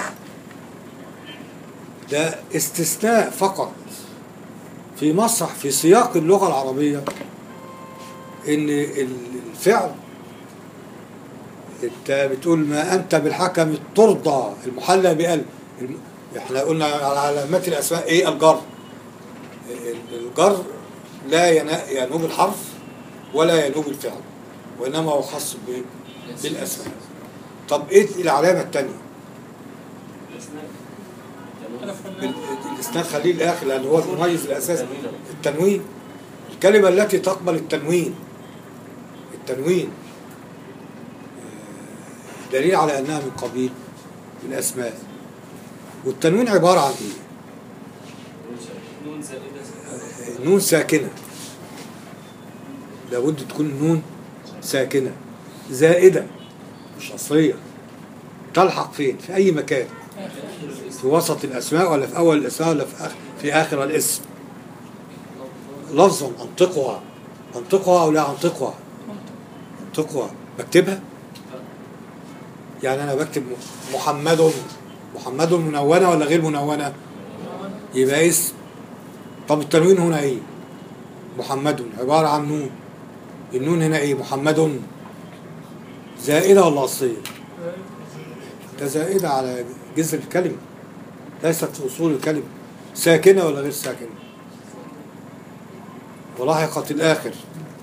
ده استثناء فقط في مسرح في سياق اللغة العربية ان الفعل انت بتقول ما انت بالحكم ترضى المحلى بقلب الم- احنا قلنا على علامات الاسماء ايه الجر ال- الجر لا ينا- ينوب الحرف ولا ينوب الفعل وانما هو خاص ب- بالاسماء طب ايه العلامه الثانيه الاسناد خليه الاخر لان هو المميز الاساسي التنوين الكلمه التي تقبل التنوين التنوين آه، دليل على انها من قبيل الاسماء والتنوين عباره عن ايه نون زائدة نون ساكنة لابد تكون نون ساكنة زائدة مش أصلية تلحق فين في أي مكان في وسط الأسماء ولا في أول الأسماء ولا في آخر, في آخر الاسم لفظا أنطقها أنطقها أو لا أنطقها أنطقها بكتبها يعني أنا بكتب محمد محمد منونة ولا غير منونة يبقى اسم طب التنوين هنا ايه محمد عبارة عن نون النون هنا ايه محمد زائدة ولا أصلية ده زائدة على جذر الكلمة ليست في أصول الكلمة ساكنة ولا غير ساكنة ولاحقت الآخر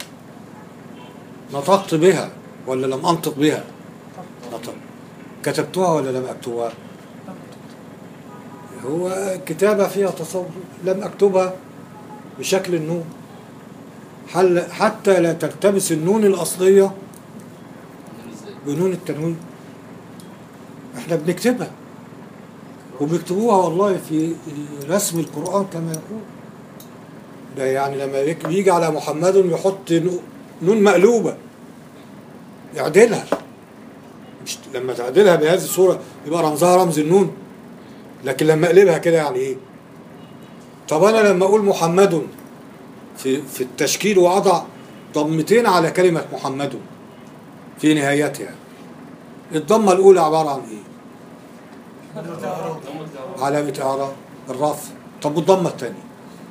نطقت بها ولا لم أنطق بها نطق كتبتها ولا لم أكتبها هو كتابة فيها تصور لم أكتبها بشكل النون حل حتى لا تلتبس النون الأصلية بنون التنوين احنا بنكتبها وبيكتبوها والله في رسم القرآن كما يقول ده يعني لما يك- بيجي على محمد يحط نو- نون مقلوبة يعدلها مش لما تعدلها بهذه الصورة يبقى رمزها رمز النون لكن لما اقلبها كده يعني ايه طب انا لما اقول محمد في في التشكيل واضع ضمتين على كلمة محمد في نهايتها الضمة الأولى عبارة عن إيه؟ علامة إعراب الرفع طب والضمة الثانية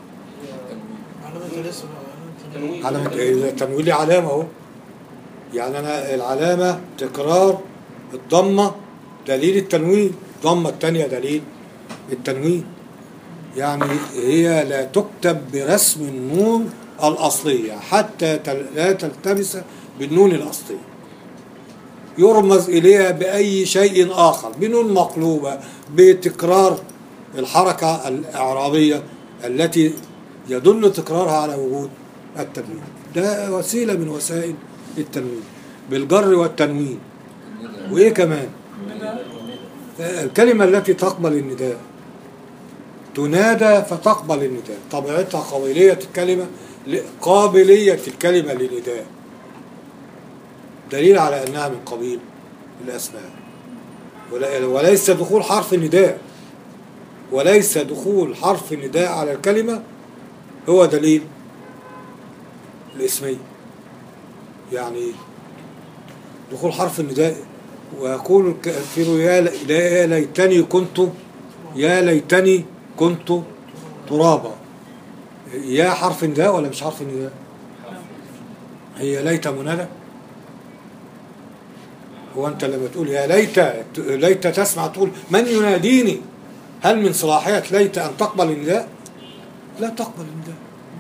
تنوين علامة إيه؟ التنوين لي علامة أهو يعني أنا العلامة تكرار الضمة دليل التنوين الضمة الثانية دليل التنوين يعني هي لا تكتب برسم النون الأصلية حتى تل- لا تلتبس بالنون الأصلية يرمز إليها بأي شيء آخر بنون مقلوبة بتكرار الحركة الإعرابية التي يدل تكرارها على وجود التنوين ده وسيلة من وسائل التنوين بالجر والتنوين الندى وإيه كمان الكلمة التي تقبل النداء تنادى فتقبل النداء طبيعتها قابلية الكلمة ل- قابلية الكلمة للنداء دليل على أنها من قبيل الأسماء ولا- وليس دخول حرف النداء وليس دخول حرف النداء على الكلمة هو دليل الاسمية يعني إيه؟ دخول حرف النداء ويقول الكافر يا ل- يا ليتني كنت يا ليتني كنت ترابا يا حرف نداء ولا مش حرف نداء هي ليت منادى هو انت لما تقول يا ليت ليت تسمع تقول من يناديني هل من صلاحية ليت أن تقبل النداء لا تقبل النداء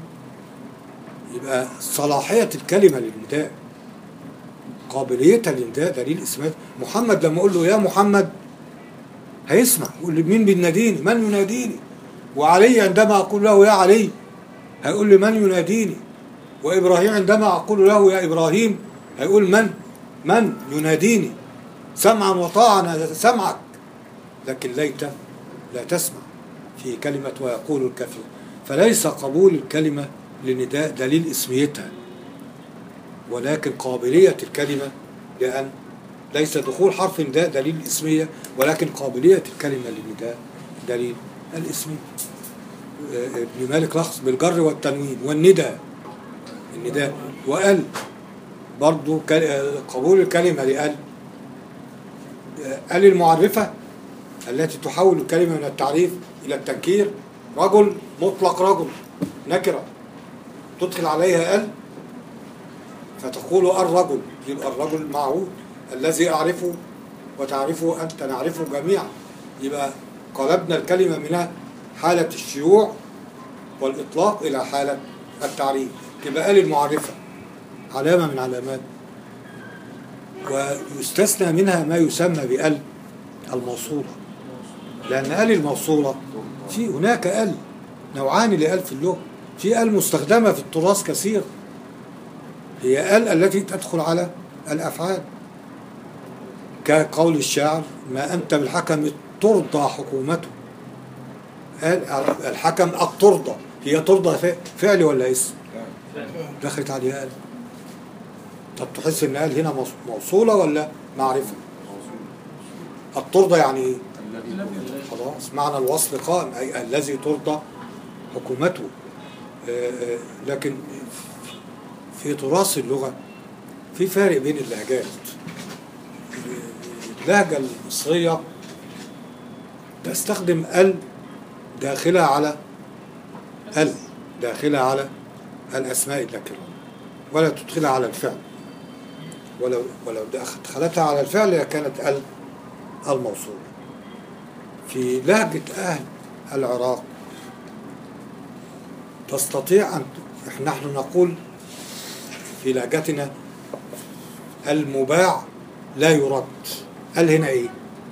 يبقى صلاحية الكلمة للنداء قابليتها للنداء دليل إثبات محمد لما أقول له يا محمد هيسمع يقول لي مين بيناديني من يناديني وعلي عندما أقول له يا علي هيقول لي من يناديني وإبراهيم عندما أقول له يا إبراهيم هيقول من من يناديني سمعا وطاعا أنا سمعك لكن ليت لا تسمع في كلمة ويقول الكافر فليس قبول الكلمة لنداء دليل اسميتها ولكن قابلية الكلمة لأن ليس دخول حرف نداء دليل الاسمية ولكن قابلية الكلمة للنداء دليل الاسمية آه، ابن مالك لخص بالجر والتنوين والنداء النداء وقال برضو كل- آه، قبول الكلمة لقال آه، قال المعرفة التي تحول الكلمة من التعريف إلى التنكير رجل مطلق رجل نكرة تدخل عليها ال فتقول الرجل يبقى الرجل معهود الذي أعرفه وتعرفه أنت نعرفه جميعا يبقى قلبنا الكلمة من حالة الشيوع والإطلاق إلى حالة التعريف تبقى آل المعرفة علامة من علامات ويستثنى منها ما يسمى بآل الموصولة لأن آل الموصولة في هناك آل نوعان لآل في اللغة في آل مستخدمة في التراث كثير هي آل التي تدخل على الأفعال كقول الشاعر ما أنت بالحكم ترضى حكومته قال الحكم الترضى هي ترضى ف- فعل ولا اسم دخلت عليها آل طب تحس ان آل هنا موص- موصولة ولا معرفة الترضى يعني ايه خلاص معنى الوصل قائم أي الذي ترضى حكومته آه، آه، لكن في تراث اللغة في فارق بين اللهجات اللهجة المصرية تستخدم ال داخلة على ال داخلة على الأسماء النكرة ولا تدخلها على الفعل ولو ولو دخلتها على الفعل لكانت ال الموصولة في لهجة أهل العراق تستطيع أن نحن نقول في لهجتنا المباع لا يرد قال هنا ايه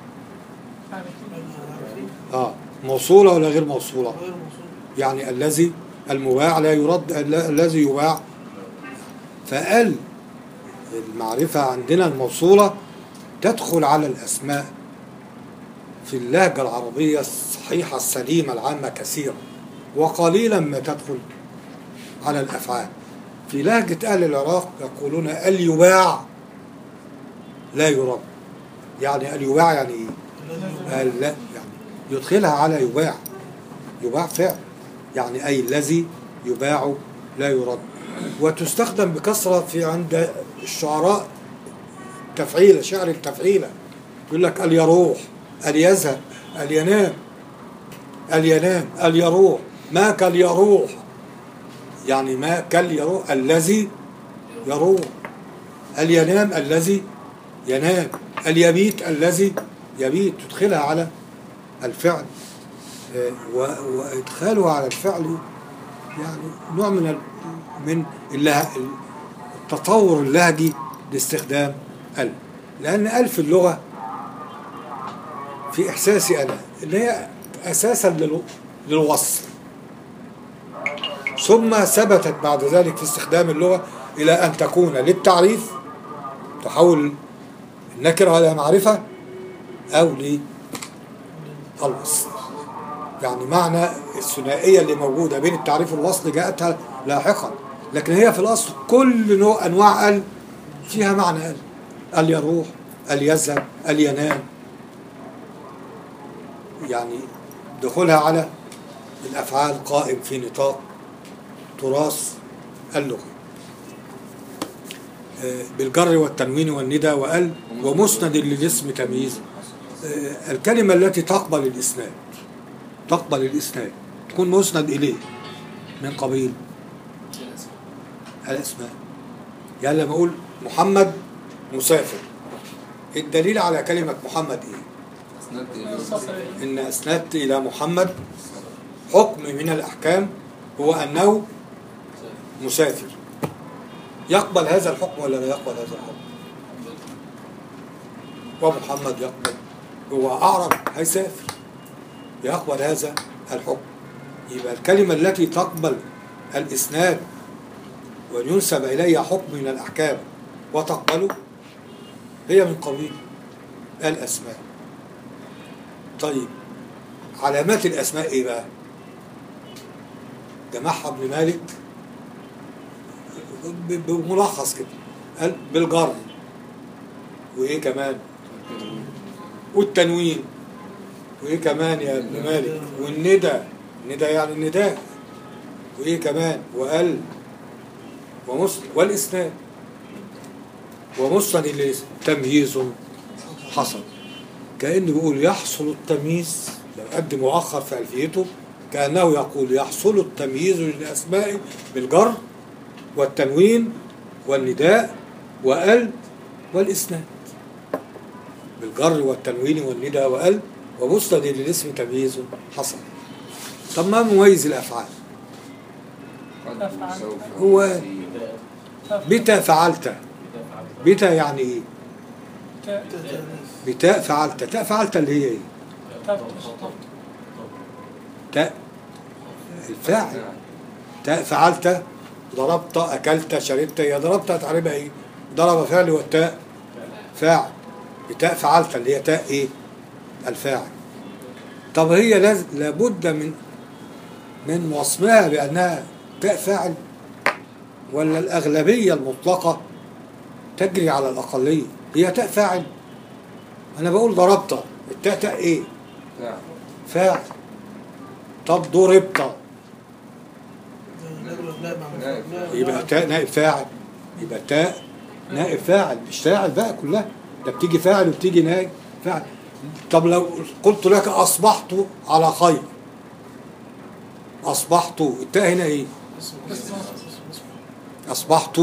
اه موصولة ولا غير موصولة يعني الذي المباع لا يرد ال- الذي يباع فقال المعرفة عندنا الموصولة تدخل على الأسماء في اللهجة العربية الصحيحة السليمة العامة كثيرا وقليلا ما تدخل على الأفعال في لهجة أهل العراق يقولون اليباع لا يرد يعني اليباع يعني إيه؟ قال لا يعني يدخلها على يباع يباع فعل يعني أي الذي يباع لا يرد وتستخدم بكثرة في عند الشعراء تفعيلة شعر التفعيلة يقول لك ال يروح ال يذهب ال ينام ال ينام ال يروح ما كال يروح يعني ما كال يروح الذي يروح ال ينام الذي ينام ال يبيت الذي يبيت تدخلها على الفعل آه، و- وادخالها على الفعل يعني نوع من ال- من الله التطور اللهجي لاستخدام ال لان ال في اللغه في احساسي انا اللي هي اساسا للو- للوصل ثم ثبتت بعد ذلك في استخدام اللغه الى ان تكون للتعريف تحول النكره الى معرفه او للوصل يعني معنى الثنائيه اللي موجوده بين التعريف والوصل جاءتها لاحقا لكن هي في الاصل كل نوع انواع ال فيها معنى ال ال يروح ال يذهب ال ينام يعني دخولها على الافعال قائم في نطاق تراث اللغه آه، بالجر والتنوين والندى وال ومسند للاسم تمييز آه، الكلمة التي تقبل الإسناد تقبل الإسناد تكون مسند إليه من قبيل الأسماء يعني لما أقول محمد مسافر الدليل على كلمة محمد إيه؟ اسندت الى إن أسندت إلى محمد حكم من الأحكام هو أنه مسافر يقبل هذا الحكم ولا لا يقبل هذا الحكم ومحمد يقبل هو أعرب هيسافر يقبل هذا الحكم يبقى الكلمة التي تقبل الإسناد وينسب إليها حكم من الأحكام وتقبله هي من قبيل الأسماء طيب علامات الأسماء إيه بقى؟ جمعها ابن مالك ب- بملخص كده قال بالجر وإيه كمان؟ والتنوين وإيه كمان يا ابن مالك؟ والندى الندى يعني النداء وإيه كمان؟ وقال ومسلم والإسناد ومسند الاسم تمييز حصل كأنه بيقول يحصل التمييز لو قد مؤخر في ألفيته كأنه يقول يحصل التمييز للأسماء بالجر والتنوين والنداء وال والإسناد بالجر والتنوين والنداء وال ومسند للاسم تمييز حصل طب ما مميز الأفعال قد سوف هو في- بتا فعلت بتا يعني ايه بتاء فعلت تاء فعلت اللي هي ايه تاء الفاعل تاء فعلت ضربت اكلت شربت هي ضربت هتعرفها ايه ضرب فعل والتاء فاعل بتاء فعلت اللي هي تاء ايه الفاعل طب هي لاز- لابد من من وصمها بانها تاء فاعل ولا الاغلبيه المطلقه تجري على الاقليه هي تاء فاعل انا بقول ضربت التاء تاء ايه نعم فاعل طب ضربت يبقى تاء نائب فاعل يبقى تاء نائب فاعل مش فاعل بقى كلها ده بتيجي فاعل وبتيجي نائب فاعل طب لو قلت لك اصبحت على خير اصبحت التاء هنا ايه اصبحت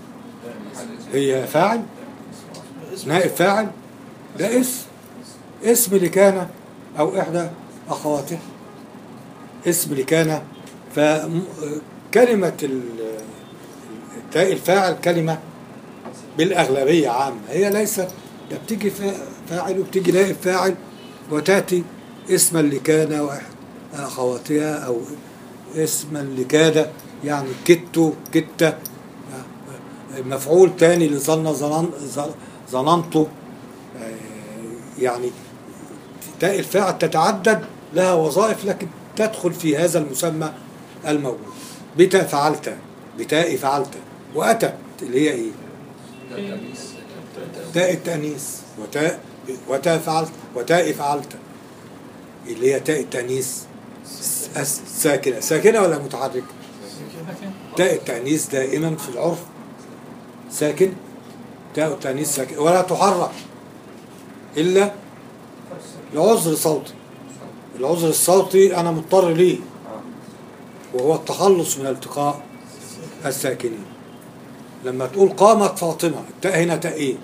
هي فاعل نائب فاعل ده اسم اسم لكان او احدى اخواته اسم لكان فكلمة ال- تاء الفاعل كلمة بالأغلبية عامة هي ليست ده بتيجي فا- فاعل وبتيجي نائب فاعل وتأتي اسما لكان واحد أخواتها أو اسما لكاد يعني كدت كدت مفعول تاني لظن ظنن ظننت يعني تاء الفاعل تتعدد لها وظائف لكن تدخل في هذا المسمى الموجود بتاء فعلت بتاء فعلت وأتت اللي هي إيه؟ ده التمييز. تاء التأنيث وتاء وتاء فعلت وتاء فعلت اللي هي تاء التأنيث س- أس- ساكنة ساكنة ولا متحركة؟ تاء التأنيث دائما في العرف ساكن تاء التأنيث ساكن ولا تحرك إلا لعذر صوتي العذر الصوتي أنا مضطر ليه وهو التخلص من التقاء الساكنين لما تقول قامت فاطمة التاء هنا تاء ايه؟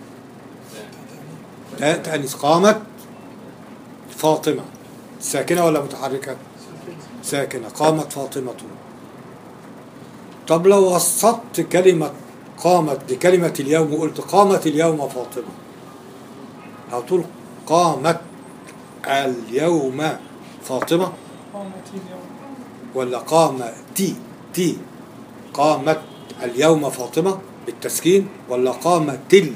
تاء تأنيث قامت فاطمة ساكنة ولا متحركة؟ ساكنة قامت فاطمة طب لو وسطت كلمة قامت بكلمة اليوم وقلت قامت اليوم فاطمة هتقول قامت اليوم فاطمة ولا قام تي تي قامت اليوم فاطمة بالتسكين ولا قامت تل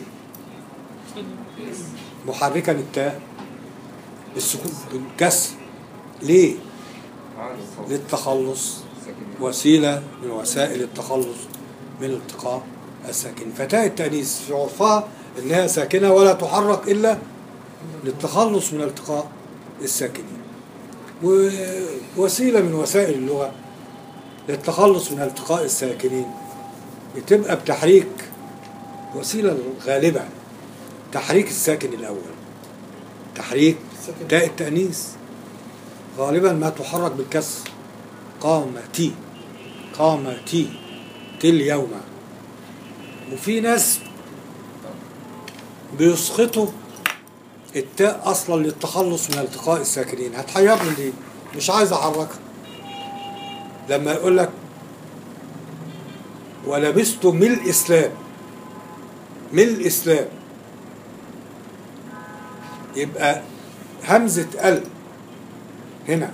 محركا التاء بالسكون بالكسر ليه؟ عارف طبعا. للتخلص ساكن. وسيلة من وسائل التخلص من التقاء الساكن فتاء التأنيث في عرفها إنها ساكنة ولا تحرك إلا للتخلص من التقاء الساكنين ووسيلة من وسائل اللغة للتخلص من التقاء الساكنين بتبقى بتحريك الوسيلة الغالبة تحريك الساكن الأول تحريك تاء التأنيث غالبا ما تحرك بالكسر قامتي قامتي تل يوم وفي ناس بيسقطوا التاء اصلا للتخلص من التقاء الساكنين هتحيرني ليه مش عايز احركها لما يقول لك ولبست ملء اسلام ملء اسلام يبقى همزه ال هنا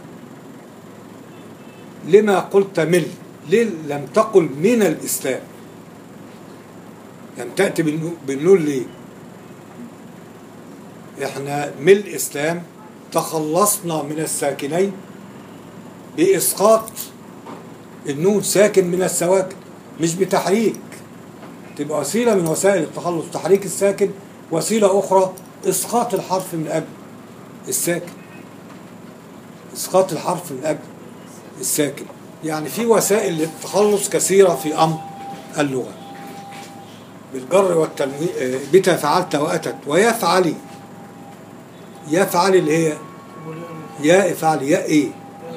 لما قلت مل ليه لم تقل من الاسلام لم تاتي بالنو- بالنون ليه احنا من الاسلام تخلصنا من الساكنين باسقاط النون ساكن من السواكن مش بتحريك تبقى وسيله من وسائل التخلص تحريك الساكن وسيله اخرى اسقاط الحرف من قبل الساكن اسقاط الحرف من قبل الساكن يعني في وسائل للتخلص كثيره في امر اللغه بالجر والتنوين آه، بتا فعلت واتت ويفعلي يفعل اللي هي يا افعل يا ايه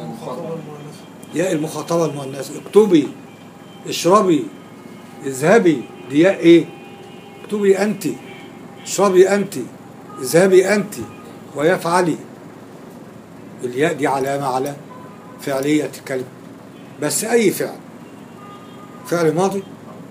يا المخاطبه المؤنثه اكتبي اشربي اذهبي دي يا ايه اكتبي انت اشربي انت اذهبي انت ويفعلي الياء دي علامه على فعليه الكلمه بس اي فعل فعل ماضي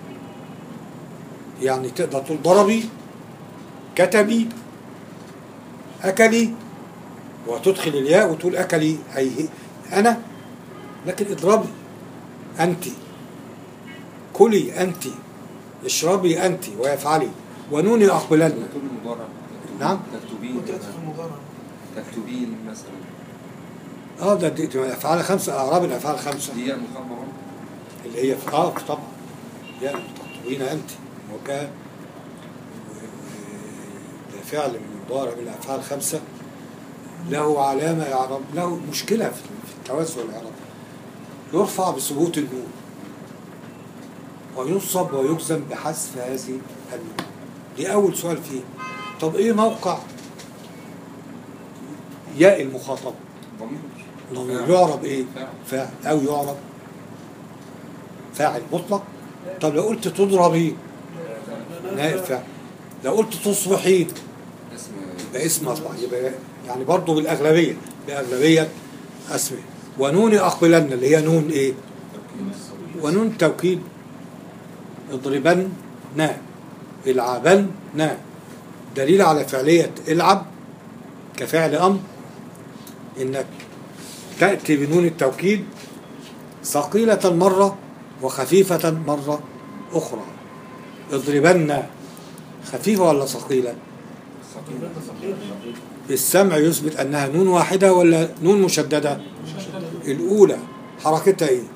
يعني تقدر تقول ضربي كتبي أكلي وتدخل الياء وتقول أكلي أي أنا لكن اضربي أنت كلي أنت اشربي أنت ويفعلي ونوني أقبلن تكتب المضارع نعم. تكتبين تكتبين مثلا اه ده دي دي الافعال خمسه اعراب الافعال خمسه دي يعني مخبرة اللي هي في اه طبعا يا تخطبين انت وكا ده فعل من مضارع من الافعال خمسه له علامه اعراب له مشكله في في التوسع الاعراب يرفع بثبوت النون وينصب ويجزم بحذف هذه النون دي اول سؤال فيه طب ايه موقع ياء المخاطب ضمير ضمير يعرب ايه فاعل. فاعل او يعرب فاعل مطلق طب لو قلت تضربي نائب فاعل لو قلت تصبحين اسم يبقى اسم اصبح يبقى يعني برضه بالاغلبيه باغلبيه اسمه ونون اقبلن اللي هي نون ايه ونون توكيد اضربن نا العبن نا دليل على فعليه العب كفعل امر انك تاتي بنون التوكيد ثقيله مره وخفيفه مره اخرى اضربن خفيفه ولا ثقيله السمع يثبت انها نون واحده ولا نون مشدده الاولى حركتها ايه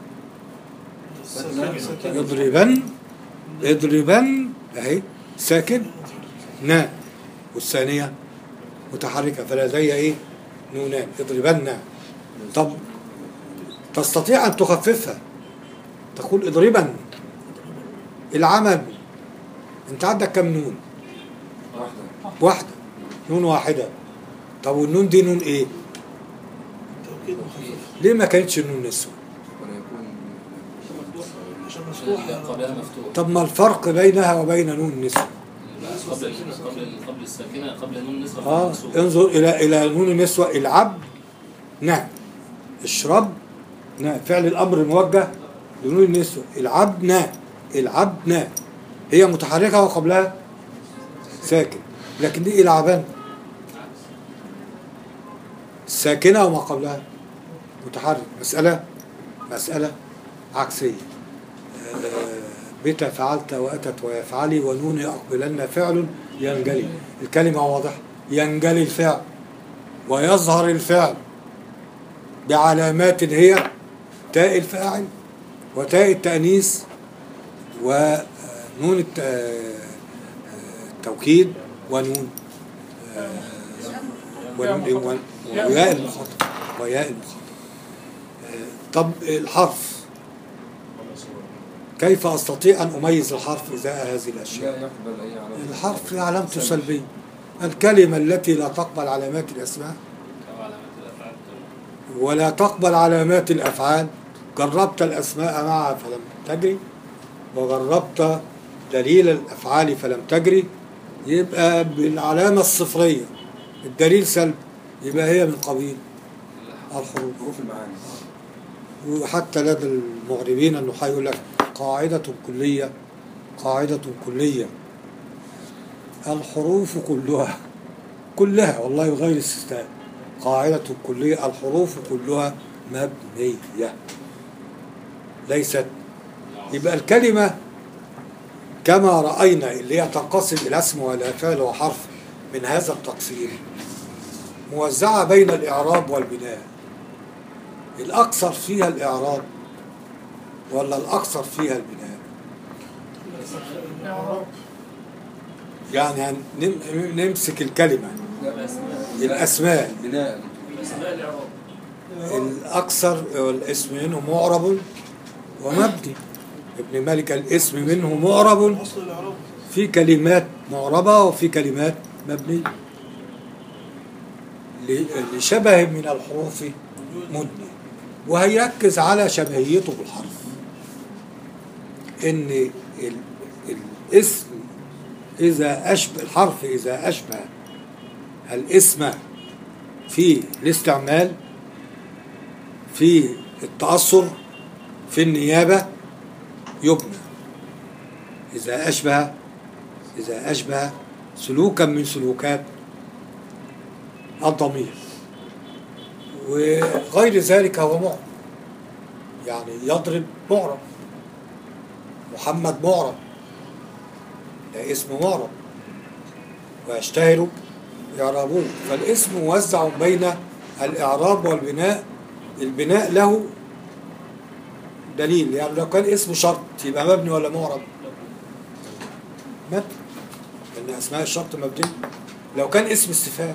يضربن يضربن اهي ساكن نا والثانيه متحركه فلدي ايه نونان يضربن طب تستطيع ان تخففها تقول اضربن العمل انت عندك كم نون واحدة واحده نون واحده طب والنون دي نون ايه ليه ما كانتش نون نسوه ولا يكون عشان اللي قبلها مفتوح طب ما الفرق بينها وبين نون النسوة قبل قبل قبل الساكنه قبل نون النسبه اه انظر الى الى نون النسوة العب نعم اشرب نعم فعل الامر موجه لنون النسوة العبنا العبنا هي متحركة وقبلها ساكن لكن دي العبان ساكنة وما قبلها متحرك مسألة مسألة عكسية آه، بتا فعلت وأتت ويفعلي ونون أقبلن فعل ينجلي الكلمة واضحة ينجلي الفعل ويظهر الفعل بعلامات هي تاء الفاعل وتاء التأنيث ونون الت- آه، التوكيد ونون آه، ونون إيه؟ ون- وياء المخاطب وياء المخاطب آه، طب الحرف كيف أستطيع أن أميز الحرف إزاء هذه الأشياء لا يقبل أي علامة الحرف علامته سلبية الكلمة التي لا تقبل علامات الأسماء أو علامات الأفعال ولا تقبل علامات الأفعال جربت الأسماء معها فلم تجري وجربت دليل الأفعال فلم تجري يبقى بالعلامة الصفرية الدليل سلب يبقى هي من قبيل الحروف حروف المعاني وحتى لدى المغربين النحاة يقول لك قاعدة كلية قاعدة كلية الحروف كلها كلها والله غير استثناء قاعدة كلية الحروف كلها مبنية ليست يبقى الكلمة كما رأينا اللي هي تنقسم إلى اسم وإلى فعل وحرف من هذا التقسيم موزعة بين الإعراب والبناء الأكثر فيها الإعراب ولا الأكثر فيها البناء يعني هن- نم- نمسك الكلمة لا الأسماء بناء أسماء الإعراب الأكثر الاسم منه معرب ومبني ابن مالك الاسم منه معرب أصل الإعراب في كلمات معربة وفي كلمات مبنية ل- لشبه من الحروف مدني وهيركز على شبهيته بالحرف ان ال- الاسم اذا اشبه الحرف اذا اشبه الاسم في الاستعمال في التأثر في النيابة يبنى إذا أشبه إذا أشبه سلوكا من سلوكات الضمير وغير ذلك هو معرب يعني يضرب معرب محمد معرب ده اسم معرب ويشتهر إعرابه فالاسم موزع بين الإعراب والبناء البناء له دليل يعني لو كان اسمه شرط يبقى مبني ولا معرب مبني لأن أسماء الشرط مبني لو كان اسم استفهام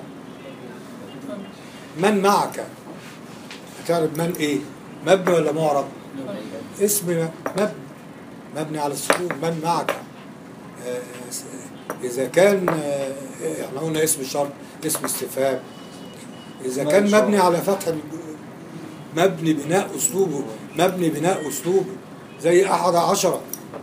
من معك هتعرف من ايه مبني ولا معرب اسم مبني مبني على السكون من معك آه، إذا كان آه، احنا قلنا اسم شرط اسم استفهام إذا اسم كان إشارة. مبني على فتح ال- مبني بناء أسلوبه مبني بناء أسلوبه زي أحد عشرة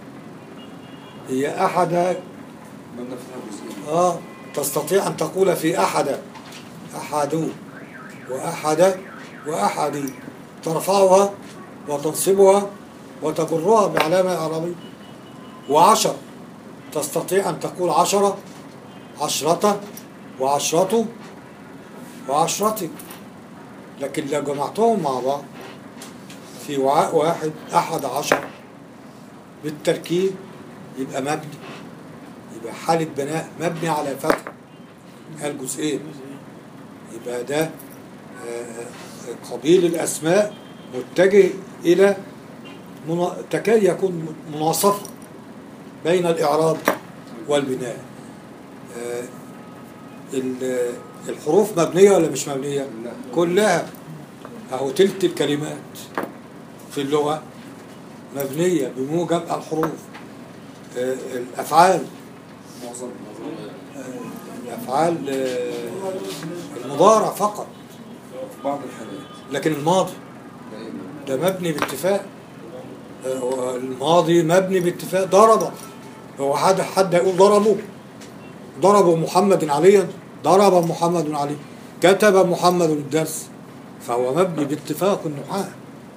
هي أحد مبنى فيها جزئين آه تستطيع أن تقول في أحد أحد وأحد وأحد ترفعها وتنصبها وتجرها بعلامة إعرابية وعشر تستطيع أن تقول عشرة عشرة وعشرة وعشرة لكن لو جمعتهم مع بعض في وعاء واحد أحد عشر بالتركيب يبقى مبني يبقى حالة بناء مبني على فتح الجزئين يبقى ده آه، قبيل الأسماء متجه إلى منا- تكاد يكون مناصفة بين الإعراب والبناء آه، ال- الحروف مبنية ولا مش مبنية؟ لا. كلها أهو تلت الكلمات في اللغة مبنية بموجب الحروف آه، الأفعال معظم الأفعال آه، المضارع فقط في بعض الحالات لكن الماضي دائما ده مبني باتفاق آه، الماضي مبني باتفاق ضرب هو حد حد هيقول ضربوا ضربوا محمد عليا ضرب محمد علي كتب محمد الدرس فهو مبني باتفاق النحاة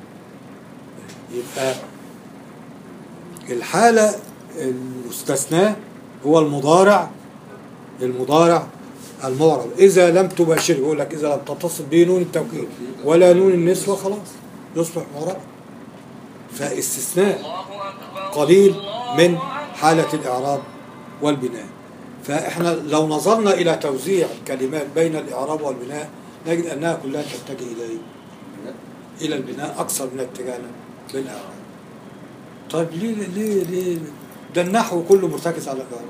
يبقى الحالة المستثناة هو المضارع المضارع المعرب إذا لم تباشره يقول لك إذا لم تتصل به نون التوكيد ولا نون النسوة خلاص يصبح معرب فاستثناء قليل من حالة الإعراب والبناء فإحنا لو نظرنا إلى توزيع الكلمات بين الإعراب والبناء نجد أنها كلها تتجه إلى إيه؟ إلى البناء أكثر من اتجاهنا للإعراب طيب ليه ليه ليه ده النحو كله مرتكز على الإعراب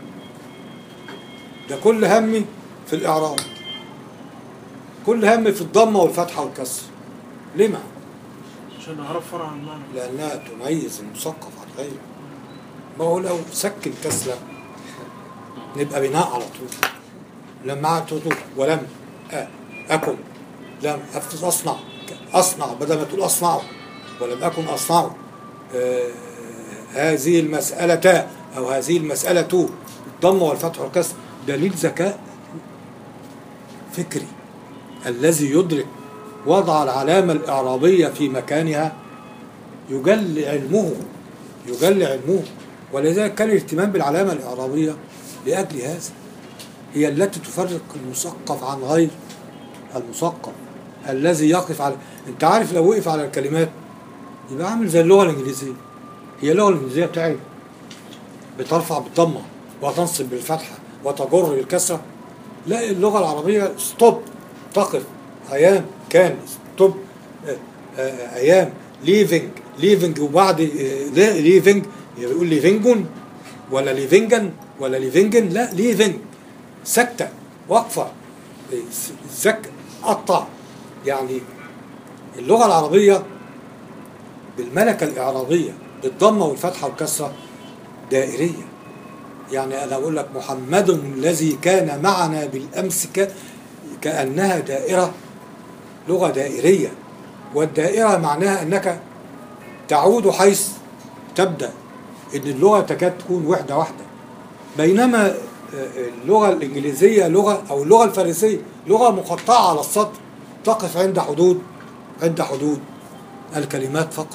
ده كل همي في الإعراب كل همي في الضمة والفتحة والكسر لما؟ عشان أعرف فرع المعنى لأنها تميز المثقف عن ايوه ما هو لو سكن كسلة نبقى بناء على طول لما قعدت تقول ولم أ- أكن لم أف- أصنع أصنع بدل ما تقول أصنعه ولم أكن أصنعه آه، هذه المسألة أو هذه المسألة الضم والفتح والكسر دليل ذكاء فكري الذي يدرك وضع العلامة الإعرابية في مكانها يجل علمه يجل علمه ولذلك كان الاهتمام بالعلامة الإعرابية لأجل هذا هي التي تفرق المثقف عن غير المثقف الذي يقف على انت عارف لو وقف على الكلمات يبقى عامل زي اللغة الإنجليزية هي اللغة الإنجليزية بتاعي بترفع بالضمة وتنصب بالفتحة وتجر بالكسرة لا اللغة العربية ستوب تقف أيام كان ستوب أيام ليفنج ليفنج وبعد ليفنج يقول ليفنجون ولا ليفنجن ولا ليفنجن لا ليفنج سكتة وقفة سك قطع يعني اللغة العربية بالملكة الإعرابية بالضمة والفتحة والكسرة دائرية يعني أنا أقول لك محمد الذي كان معنا بالأمس ك- كأنها دائرة لغة دائرية والدائرة معناها أنك تعود حيث تبدأ إن اللغة تكاد تكون وحدة واحدة بينما آه، اللغة الإنجليزية لغة أو اللغة الفارسية لغة مقطعة على السطر تقف عند حدود عند حدود الكلمات فقط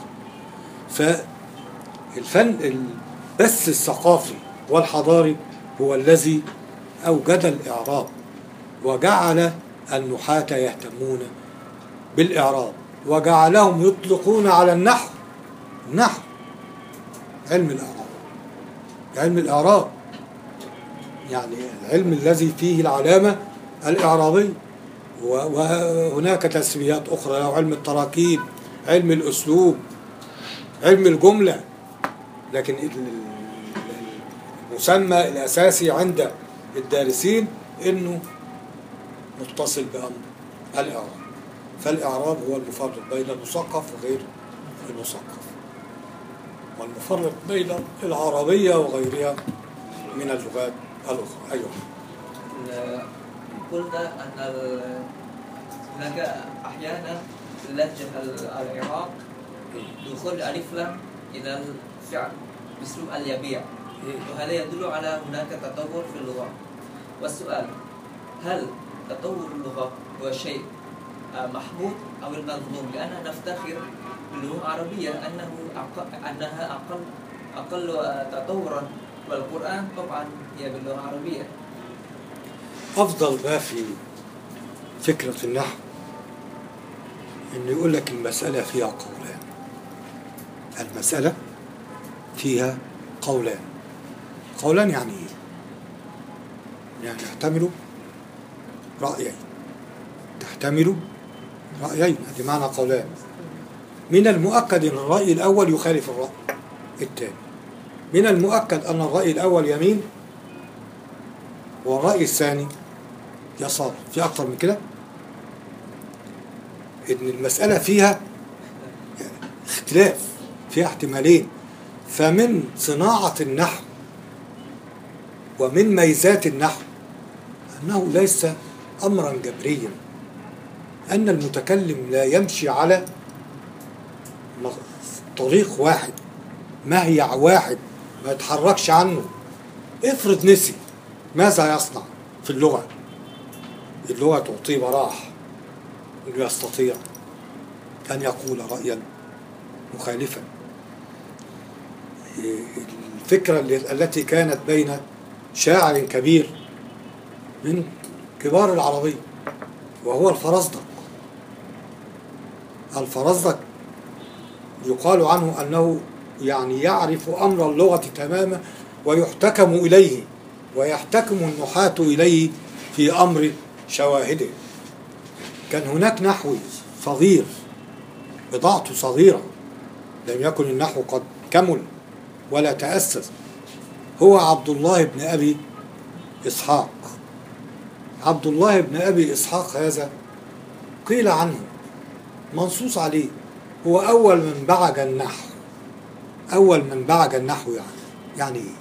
فالفن البث الثقافي والحضاري هو الذي أوجد الإعراب وجعل النحاة يهتمون بالإعراب وجعلهم يطلقون على النحو نحو علم الإعراب علم الإعراب يعني العلم الذي فيه العلامة الإعرابية و- وهناك تسميات أخرى له علم التراكيب علم الأسلوب علم الجملة لكن ال- ال- المسمى الأساسي عند الدارسين إنه متصل بأمر الإعراب فالإعراب هو المفرق بين المثقف وغير المثقف والمفرق بين العربية وغيرها من اللغات الأخرى أيوه ال- قلنا أن ال- هناك أحيانا لهجة ال- العراق دخول ألف لام إلى الفعل بأسلوب اليبيع وهذا يدل على هناك تطور في اللغة والسؤال هل تطور اللغة هو شيء آه، محمود أو المذموم لأننا نفتخر باللغة العربية أنه أقل أنها أقل أقل آه، تطورا والقرآن طبعا هي باللغة العربية أفضل ما في فكرة النحو إنه يقول لك المسألة فيها قولان المسألة فيها قولان قولان يعني إيه؟ يعني يحتمل رأيين تحتمل رأيين هذه معنى قولان من المؤكد أن الرأي الأول يخالف الرأي الثاني من المؤكد أن الرأي الأول يمين والرأي الثاني يسار في أكتر من كده إن المسألة فيها اختلاف فيها احتمالين فمن صناعة النحو ومن ميزات النحو أنه ليس أمرا جبريا أن المتكلم لا يمشي على م- طريق واحد مهيع واحد ما يتحركش عنه افرض نسي ماذا يصنع في اللغة اللغة تعطيه براح انه يستطيع ان يقول رايا مخالفا الفكره اللي- التي كانت بين شاعر كبير من كبار العربيه وهو الفرزدق الفرزدق يقال عنه انه يعني يعرف امر اللغه تماما ويحتكم اليه ويحتكم النحاة اليه في امر شواهده كان هناك نحوي صغير بضاعته صغيرة لم يكن النحو قد كمل ولا تأسس هو عبد الله بن أبي إسحاق عبد الله بن أبي إسحاق هذا قيل عنه منصوص عليه هو أول من بعج النحو أول من بعج النحو يعني يعني إيه؟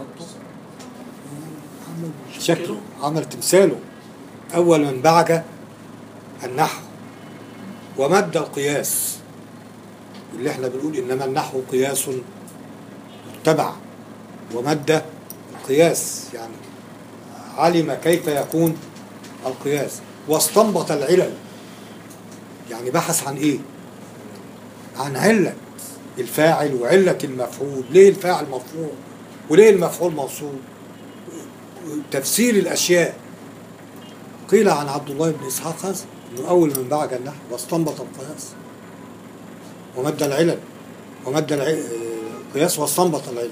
عمل شكله عمل تمثاله أول من بعج النحو ومد القياس اللي احنا بنقول إنما النحو قياس متبع ومد القياس يعني علم كيف يكون القياس واستنبط العلل يعني بحث عن ايه عن علة الفاعل وعلة المفعول ليه الفاعل مرفوع وليه المفعول منصوب تفسير الأشياء قيل عن عبد الله بن إسحاق هذا أنه أول من بعج النحو واستنبط القياس ومد العلل ومد الع- القياس واستنبط العلل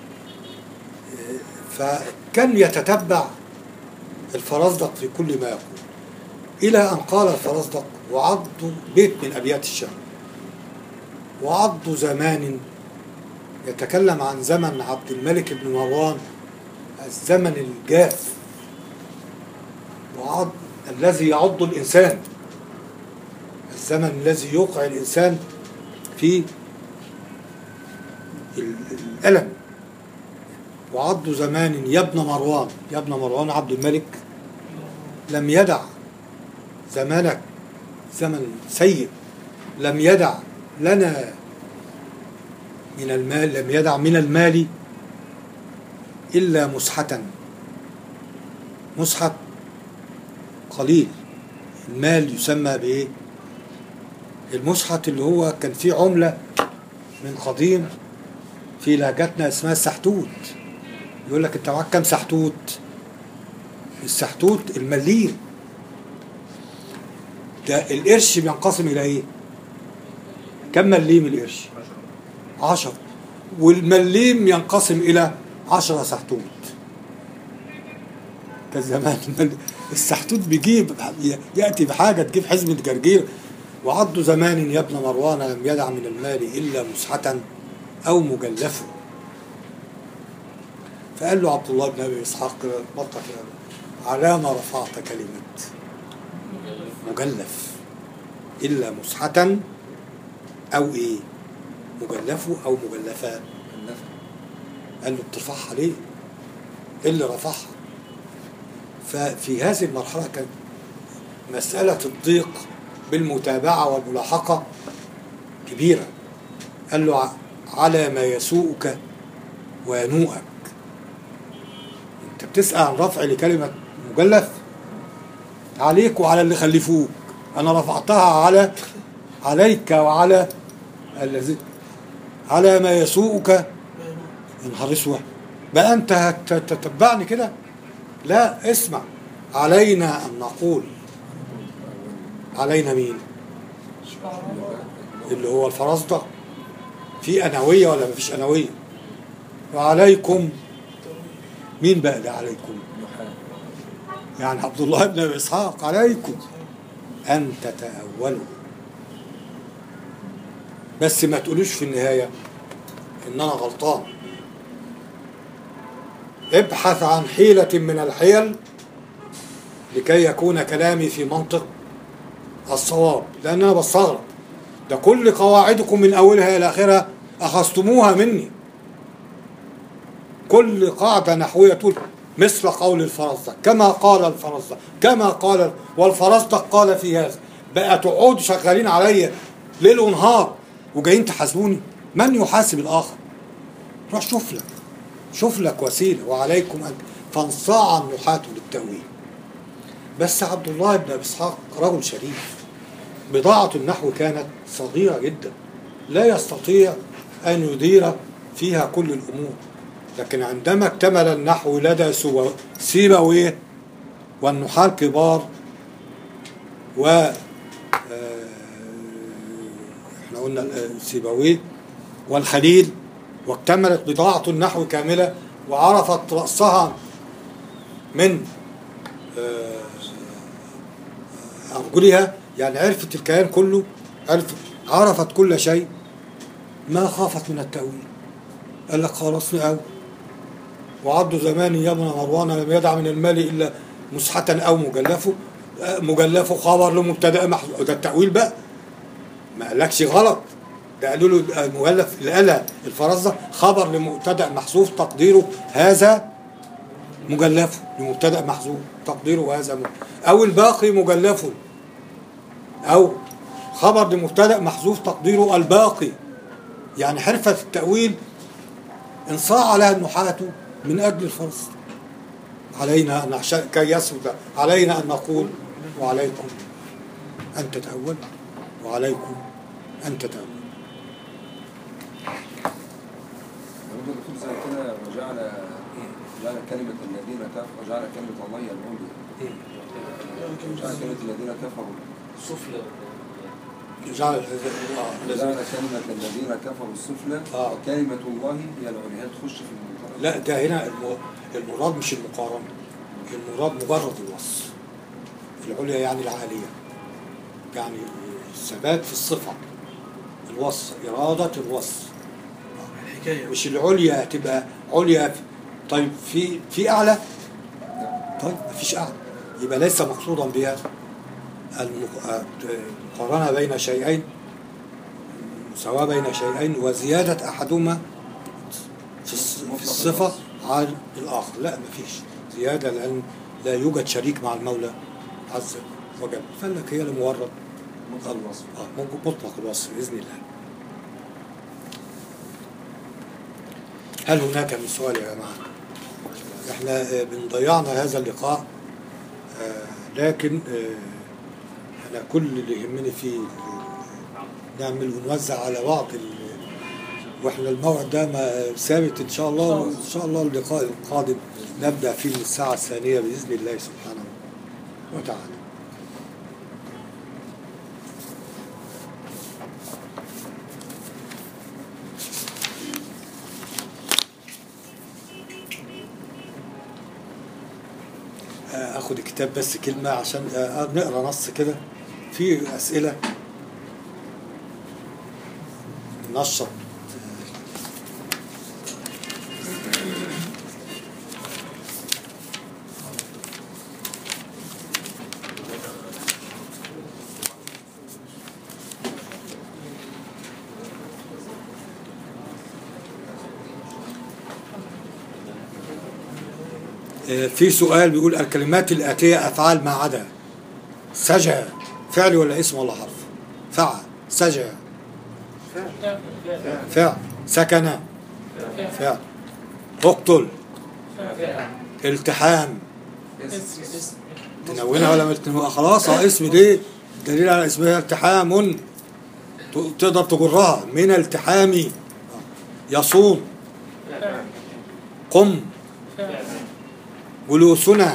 فكان يتتبع الفرزدق في كل ما يقول إلى أن قال الفرزدق وعض بيت من أبيات الشعر وعض زمان يتكلم عن زمن عبد الملك بن مروان الزمن الجاف وعض الذي يعض الإنسان الزمن الذي يوقع الإنسان في ال- الألم وعض زمان يا ابن مروان يا ابن مروان عبد الملك لم يدع زمانك زمن سيء لم يدع لنا من المال لم يدع من المال إلا مسحة مسحة قليل المال يسمى بإيه المسحة اللي هو كان فيه عملة من قديم في لهجتنا اسمها السحتوت يقول لك انت معاك كام سحتوت السحتوت المليم ده القرش بينقسم الى ايه كم مليم القرش عشر والمليم ينقسم الى عشرة سحتوت كان زمان المل- السحتوت بيجيب ياتي بحاجه تجيب حزمه جرجير وعض زمان يا ابن مروان لم يدع من المال الا مسحه او مجلفه فقال له عبد الله بن ابي اسحاق بطل على ما رفعت كلمه مجلف الا مسحه او ايه مجلفه او مجلفه قال له بترفعها ليه؟ ايه اللي رفعها؟ ففي هذه المرحلة كان مسألة الضيق بالمتابعة والملاحقة كبيرة قال له ع- على ما يسوءك وينوءك انت بتسأل عن رفع لكلمة مجلف عليك وعلى اللي خلفوك انا رفعتها على عليك وعلى الذي على ما يسوءك يا نهار اسود بقى انت هتتبعني كده لا اسمع علينا ان نقول علينا مين اللي هو الفرزدق في انويه ولا مفيش انويه وعليكم مين بقى ده عليكم يعني عبد الله بن ابي اسحاق عليكم ان تتاولوا بس ما تقولوش في النهايه ان انا غلطان ابحث عن حيلة من الحيل لكي يكون كلامي في منطق الصواب لأن أنا بستغرب ده كل قواعدكم من أولها إلى آخرها أخذتموها مني كل قاعدة نحوية تقول مثل قول الفرزدق كما قال الفرزدق كما قال والفرزدق قال في هذا بقى تقعدوا شغالين عليا ليل ونهار وجايين تحاسبوني من يحاسب الآخر روح شوف لك شوف لك وسيله وعليكم ان فانصاع النحاة للتأويل بس عبد الله بن ابي اسحاق رجل شريف بضاعة النحو كانت صغيرة جدا لا يستطيع أن يدير فيها كل الأمور لكن عندما اكتمل النحو لدى سو- سيبويه والنحاة الكبار و آه، احنا قلنا آه، سيبويه والخليل واكتملت بضاعة النحو كاملة وعرفت رأسها من آه، أرجلها يعني عرفت الكيان كله عرفت عرفت كل شيء ما خافت من التأويل قال لك خلاص نقاوي وعبد زمان يا ابن مروان لم يدع من المال إلا مسحة أو مجلفه آه، مجلفه خبر لمبتدأ محذوف ده التأويل بقى ما قالكش غلط ده قالوا له المؤلف الآلة الفرزة خبر لمبتدأ محذوف تقديره هذا مجلف لمبتدأ محذوف تقديره هذا م... أو الباقي مجلف أو خبر لمبتدأ محذوف تقديره الباقي يعني حرفة التأويل انصاع عليها النحاة من أجل الفرز علينا أن عشان كي يثبت علينا أن نقول وعليكم أن تتأول وعليكم أن تتأول برضه دكتور زي كده وجعل جعل كلمة الذين كفروا وجعل كلمة الله هي العليا وجعل كلمة الذين كفروا سفلى جعل آه، وجعل كلمة الذين كفروا السفلى آه. وكلمة الله هي العليا هي تخش في المنطقة لا ده هنا الم- المراد مش المقارنة المراد مجرد الوصف العليا يعني العالية يعني الثبات في الصفة الوصف إرادة الوصف الحكايه مش العليا تبقى عليا في- طيب في في أعلى طيب مفيش أعلى يبقى ليس مقصودا بها المق- المقارنة بين شيئين مساواة بين شيئين وزيادة أحدهما في الص- في الصفة عن الآخر لا مفيش زيادة لأن لا يوجد شريك مع المولى عز وجل فلك هي لمجرد مطلق الوصف آه، ممكن مطلق الوصف بإذن الله هل هناك من سؤال يا جماعة؟ احنا آه، بنضيعنا هذا اللقاء آه، لكن آه، انا كل اللي يهمني فيه آه، نعمل ونوزع على بعض ال- واحنا الموعد ده ما ثابت ان شاء الله ان شاء الله اللقاء القادم نبدا فيه من الساعه الثانيه باذن الله سبحانه وتعالى آه، اخد الكتاب بس كلمه عشان آه، نقرا نص كده في اسئله نشط آه، في سؤال بيقول الكلمات الآتية أفعال ما عدا سجع فعل ولا اسم ولا حرف فعل سجع فعل سكن فعل اقتل التحام تنونها ولا ما تنونها خلاص اه اسم دي دليل على اسمها التحام ت- تقدر تجرها من التحام يصوم قم جلوسنا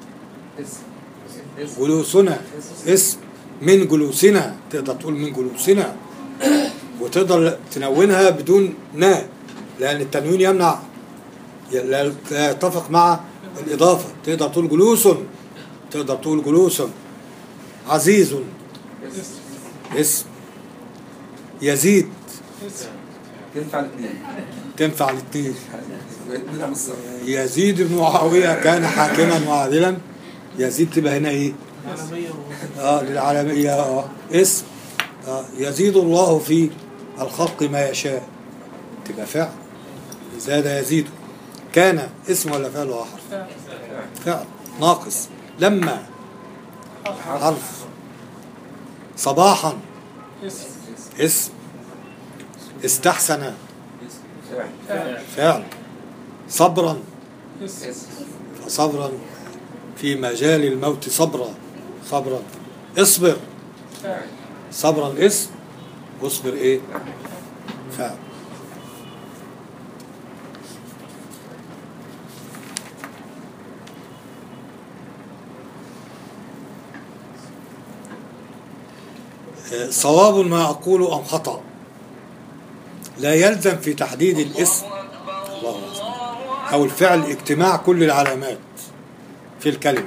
جلوسنا اسم من جلوسنا تقدر تقول من جلوسنا وتقدر تنونها بدون نا لأن التنوين يمنع لا لا يتفق مع الإضافة تقدر تقول جلوس تقدر تقول جلوس عزيز اسم يزيد تنفع الاثنين تنفع الاثنين الاثنين من الصرف يزيد بن معاوية كان حاكما وعادلا يزيد تبقى هنا ايه عالمية اه للعالمية اه اسم آه يزيد الله في الخلق ما يشاء تبقى فعل زاد يزيد كان اسم ولا فعل ولا حرف فعل ناقص لما حرف صباحا اسم استحسن فعل صبرا فصبرا في مجال الموت صبرا صبرا اصبر صبرا اسم واصبر ايه فعل آه، صواب ما أقول أم خطأ لا يلزم في تحديد الاسم الله أكبر. أو الفعل اجتماع كل العلامات في الكلمة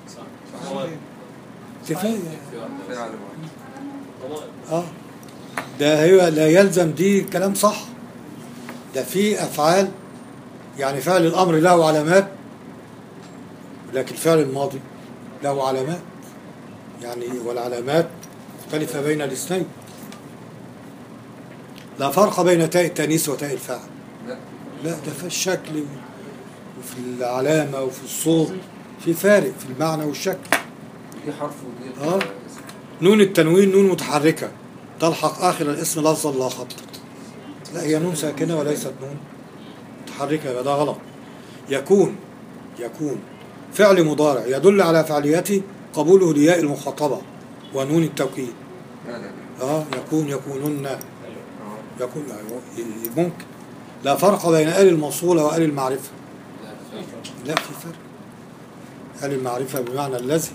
كفاية فعل اه ده هي لا يلزم دي كلام صح ده في افعال يعني فعل الامر له علامات لكن فعل الماضي له علامات يعني والعلامات مختلفة بين الاثنين لا فرق بين تاء التانيث وتاء الفاعل لا لا ده في الشكل وفي العلامة وفي الصوت في فارق في المعنى والشكل دي حرف ودي آه. نون التنوين نون متحركة تلحق آخر الاسم لفظا لا خط لا هي نون ساكنة وليست نون متحركة يبقى ده غلط يكون يكون فعل مضارع يدل على فعليته قبوله لياء المخاطبة ونون التوكيد لا لا اه يكون يكونن اه يكون أيوة، ممكن لا فرق بين آل الموصولة وآل المعرفة لا في فرق آل المعرفة بمعنى الذي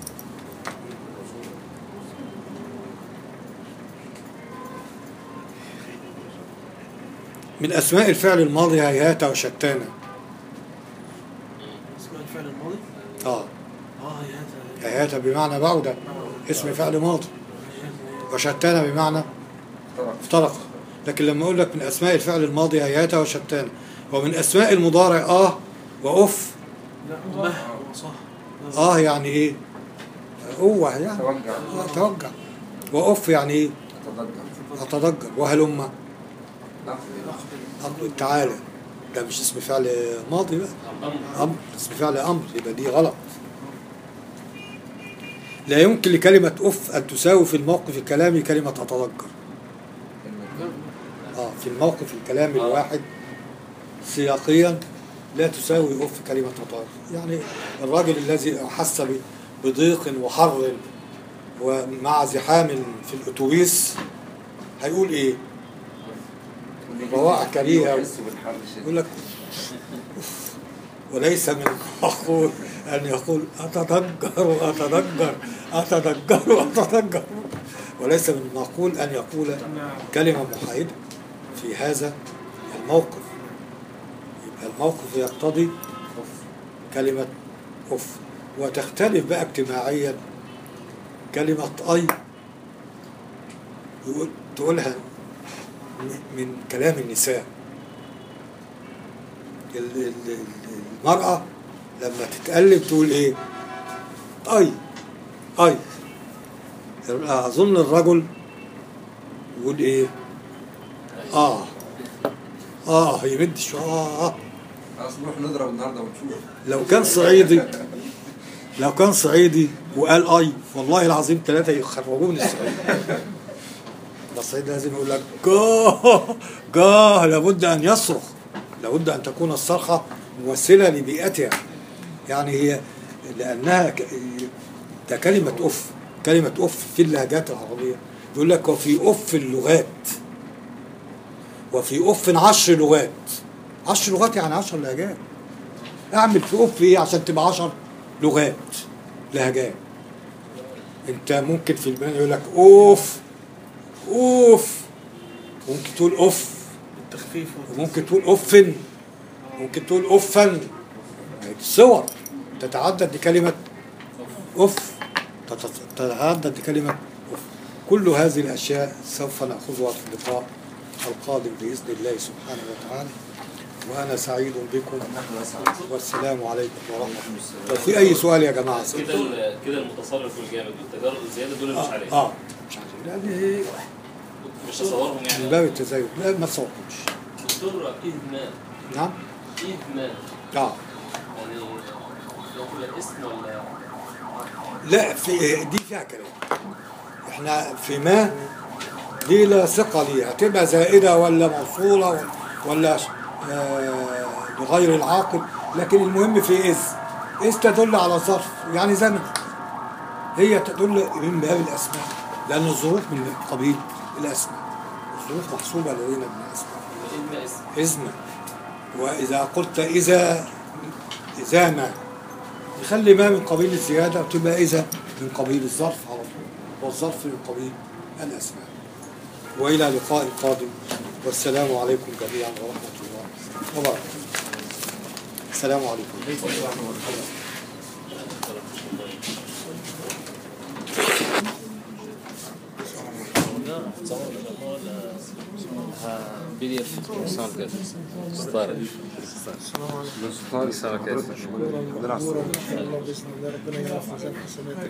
من أسماء الفعل الماضي هيهات وشتانة اسمها الفعل الماضي اه اه يا هيهات بمعنى بعدة اسم فعل ماضي وشتانة بمعنى طبعا افترق لكن لما اقول لك من اسماء الفعل الماضي هياتا وشتان ومن اسماء المضارع اه واف لا مه صح اه يعني ايه اوه يعني توجع آه توجع واف يعني ايه تضجر اتضجر وهلم لا أمر تعالى ده مش اسم فعل ماضي بقى امر اسم فعل امر يبقى دي غلط لا يمكن لكلمة أف أن تساوي في الموقف الكلامي كلمة أتضجر اه في الموقف الكلامي آه. الواحد سياقيا لا تساوي اف كلمه تطار يعني الراجل الذي احس ب- بضيق وحر ومع زحام في الاتوبيس هيقول ايه روائع كريهة. يحس بالحر يقول شديد لك أوف. وليس من المعقول ان يقول اتضجر اتضجر اتضجر اتضجر وليس من المعقول ان يقول كلمة محايدة في هذا الموقف يبقى الموقف يقتضي كلمة أف وتختلف بقى اجتماعيا كلمة أي يقول تقولها م- من كلام النساء ال- ال- ال- المرأة لما تتقلب تقول إيه أي أي أظن الرجل يقول إيه آه آه يمد شوية آه, آه خلاص نروح نضرب النهارده ونشوف لو كان صعيدي لو كان صعيدي وقال اي والله العظيم ثلاثة يخرجوه من الصعيد ده الصعيد لازم يقول لك جاه جاه لابد ان يصرخ لابد ان تكون الصرخة ممثلة لبيئتها يعني هي لانها ك- ده كلمة اف كلمة اف في اللهجات العربية يقول لك وفي اف اللغات وفي اف عشر لغات عشر لغات يعني عشر لهجات اعمل في اف ايه عشان تبقى 10 لغات لهجات انت ممكن في البيان يقول لك اوف اوف ممكن تقول اوف التخفيف وممكن تقول اوفن ممكن تقول اوفن صور تتعدد لكلمة اوف تت- تتعدد لكلمة اوف كل هذه الاشياء سوف ناخذها في اللقاء القادم باذن الله سبحانه وتعالى وانا سعيد بكم نحن نسعد والسلام عليكم ورحمه الله لو في اي سؤال يا جماعه كده ال- كده المتصرف والجامد والتجار الزياده دول اللي مش اه, عليهم آه. مش عارف لان هي مش تصورهم من يعني باب التزايد لا ما تصوركمش دكتور إهمال نعم إهمال اه يعني يقول اسم ولا لا في دي فيها كلام احنا في ما دي لا ثقة ليها هتبقى زائدة ولا موصولة ولا آه لغير العاقل لكن المهم في إذ إذ تدل على ظرف يعني زمن هي تدل من باب الأسماء لأن الظروف من قبيل الأسماء الظروف محسوبة لدينا من الأسماء إما اسم إذن وإذا قلت إذا إذا ما يخلي ما من قبيل الزيادة وتبقى إذا من قبيل الظرف على طول والظرف من قبيل الأسماء وإلى لقاء قادم والسلام عليكم جميعا ورحمة الله وبركاته السلام عليكم بي دي اف صار كده ستار بس طارق حضرتك ربنا يعصرك ان شاء الله باذن الله ربنا يوفق حسنات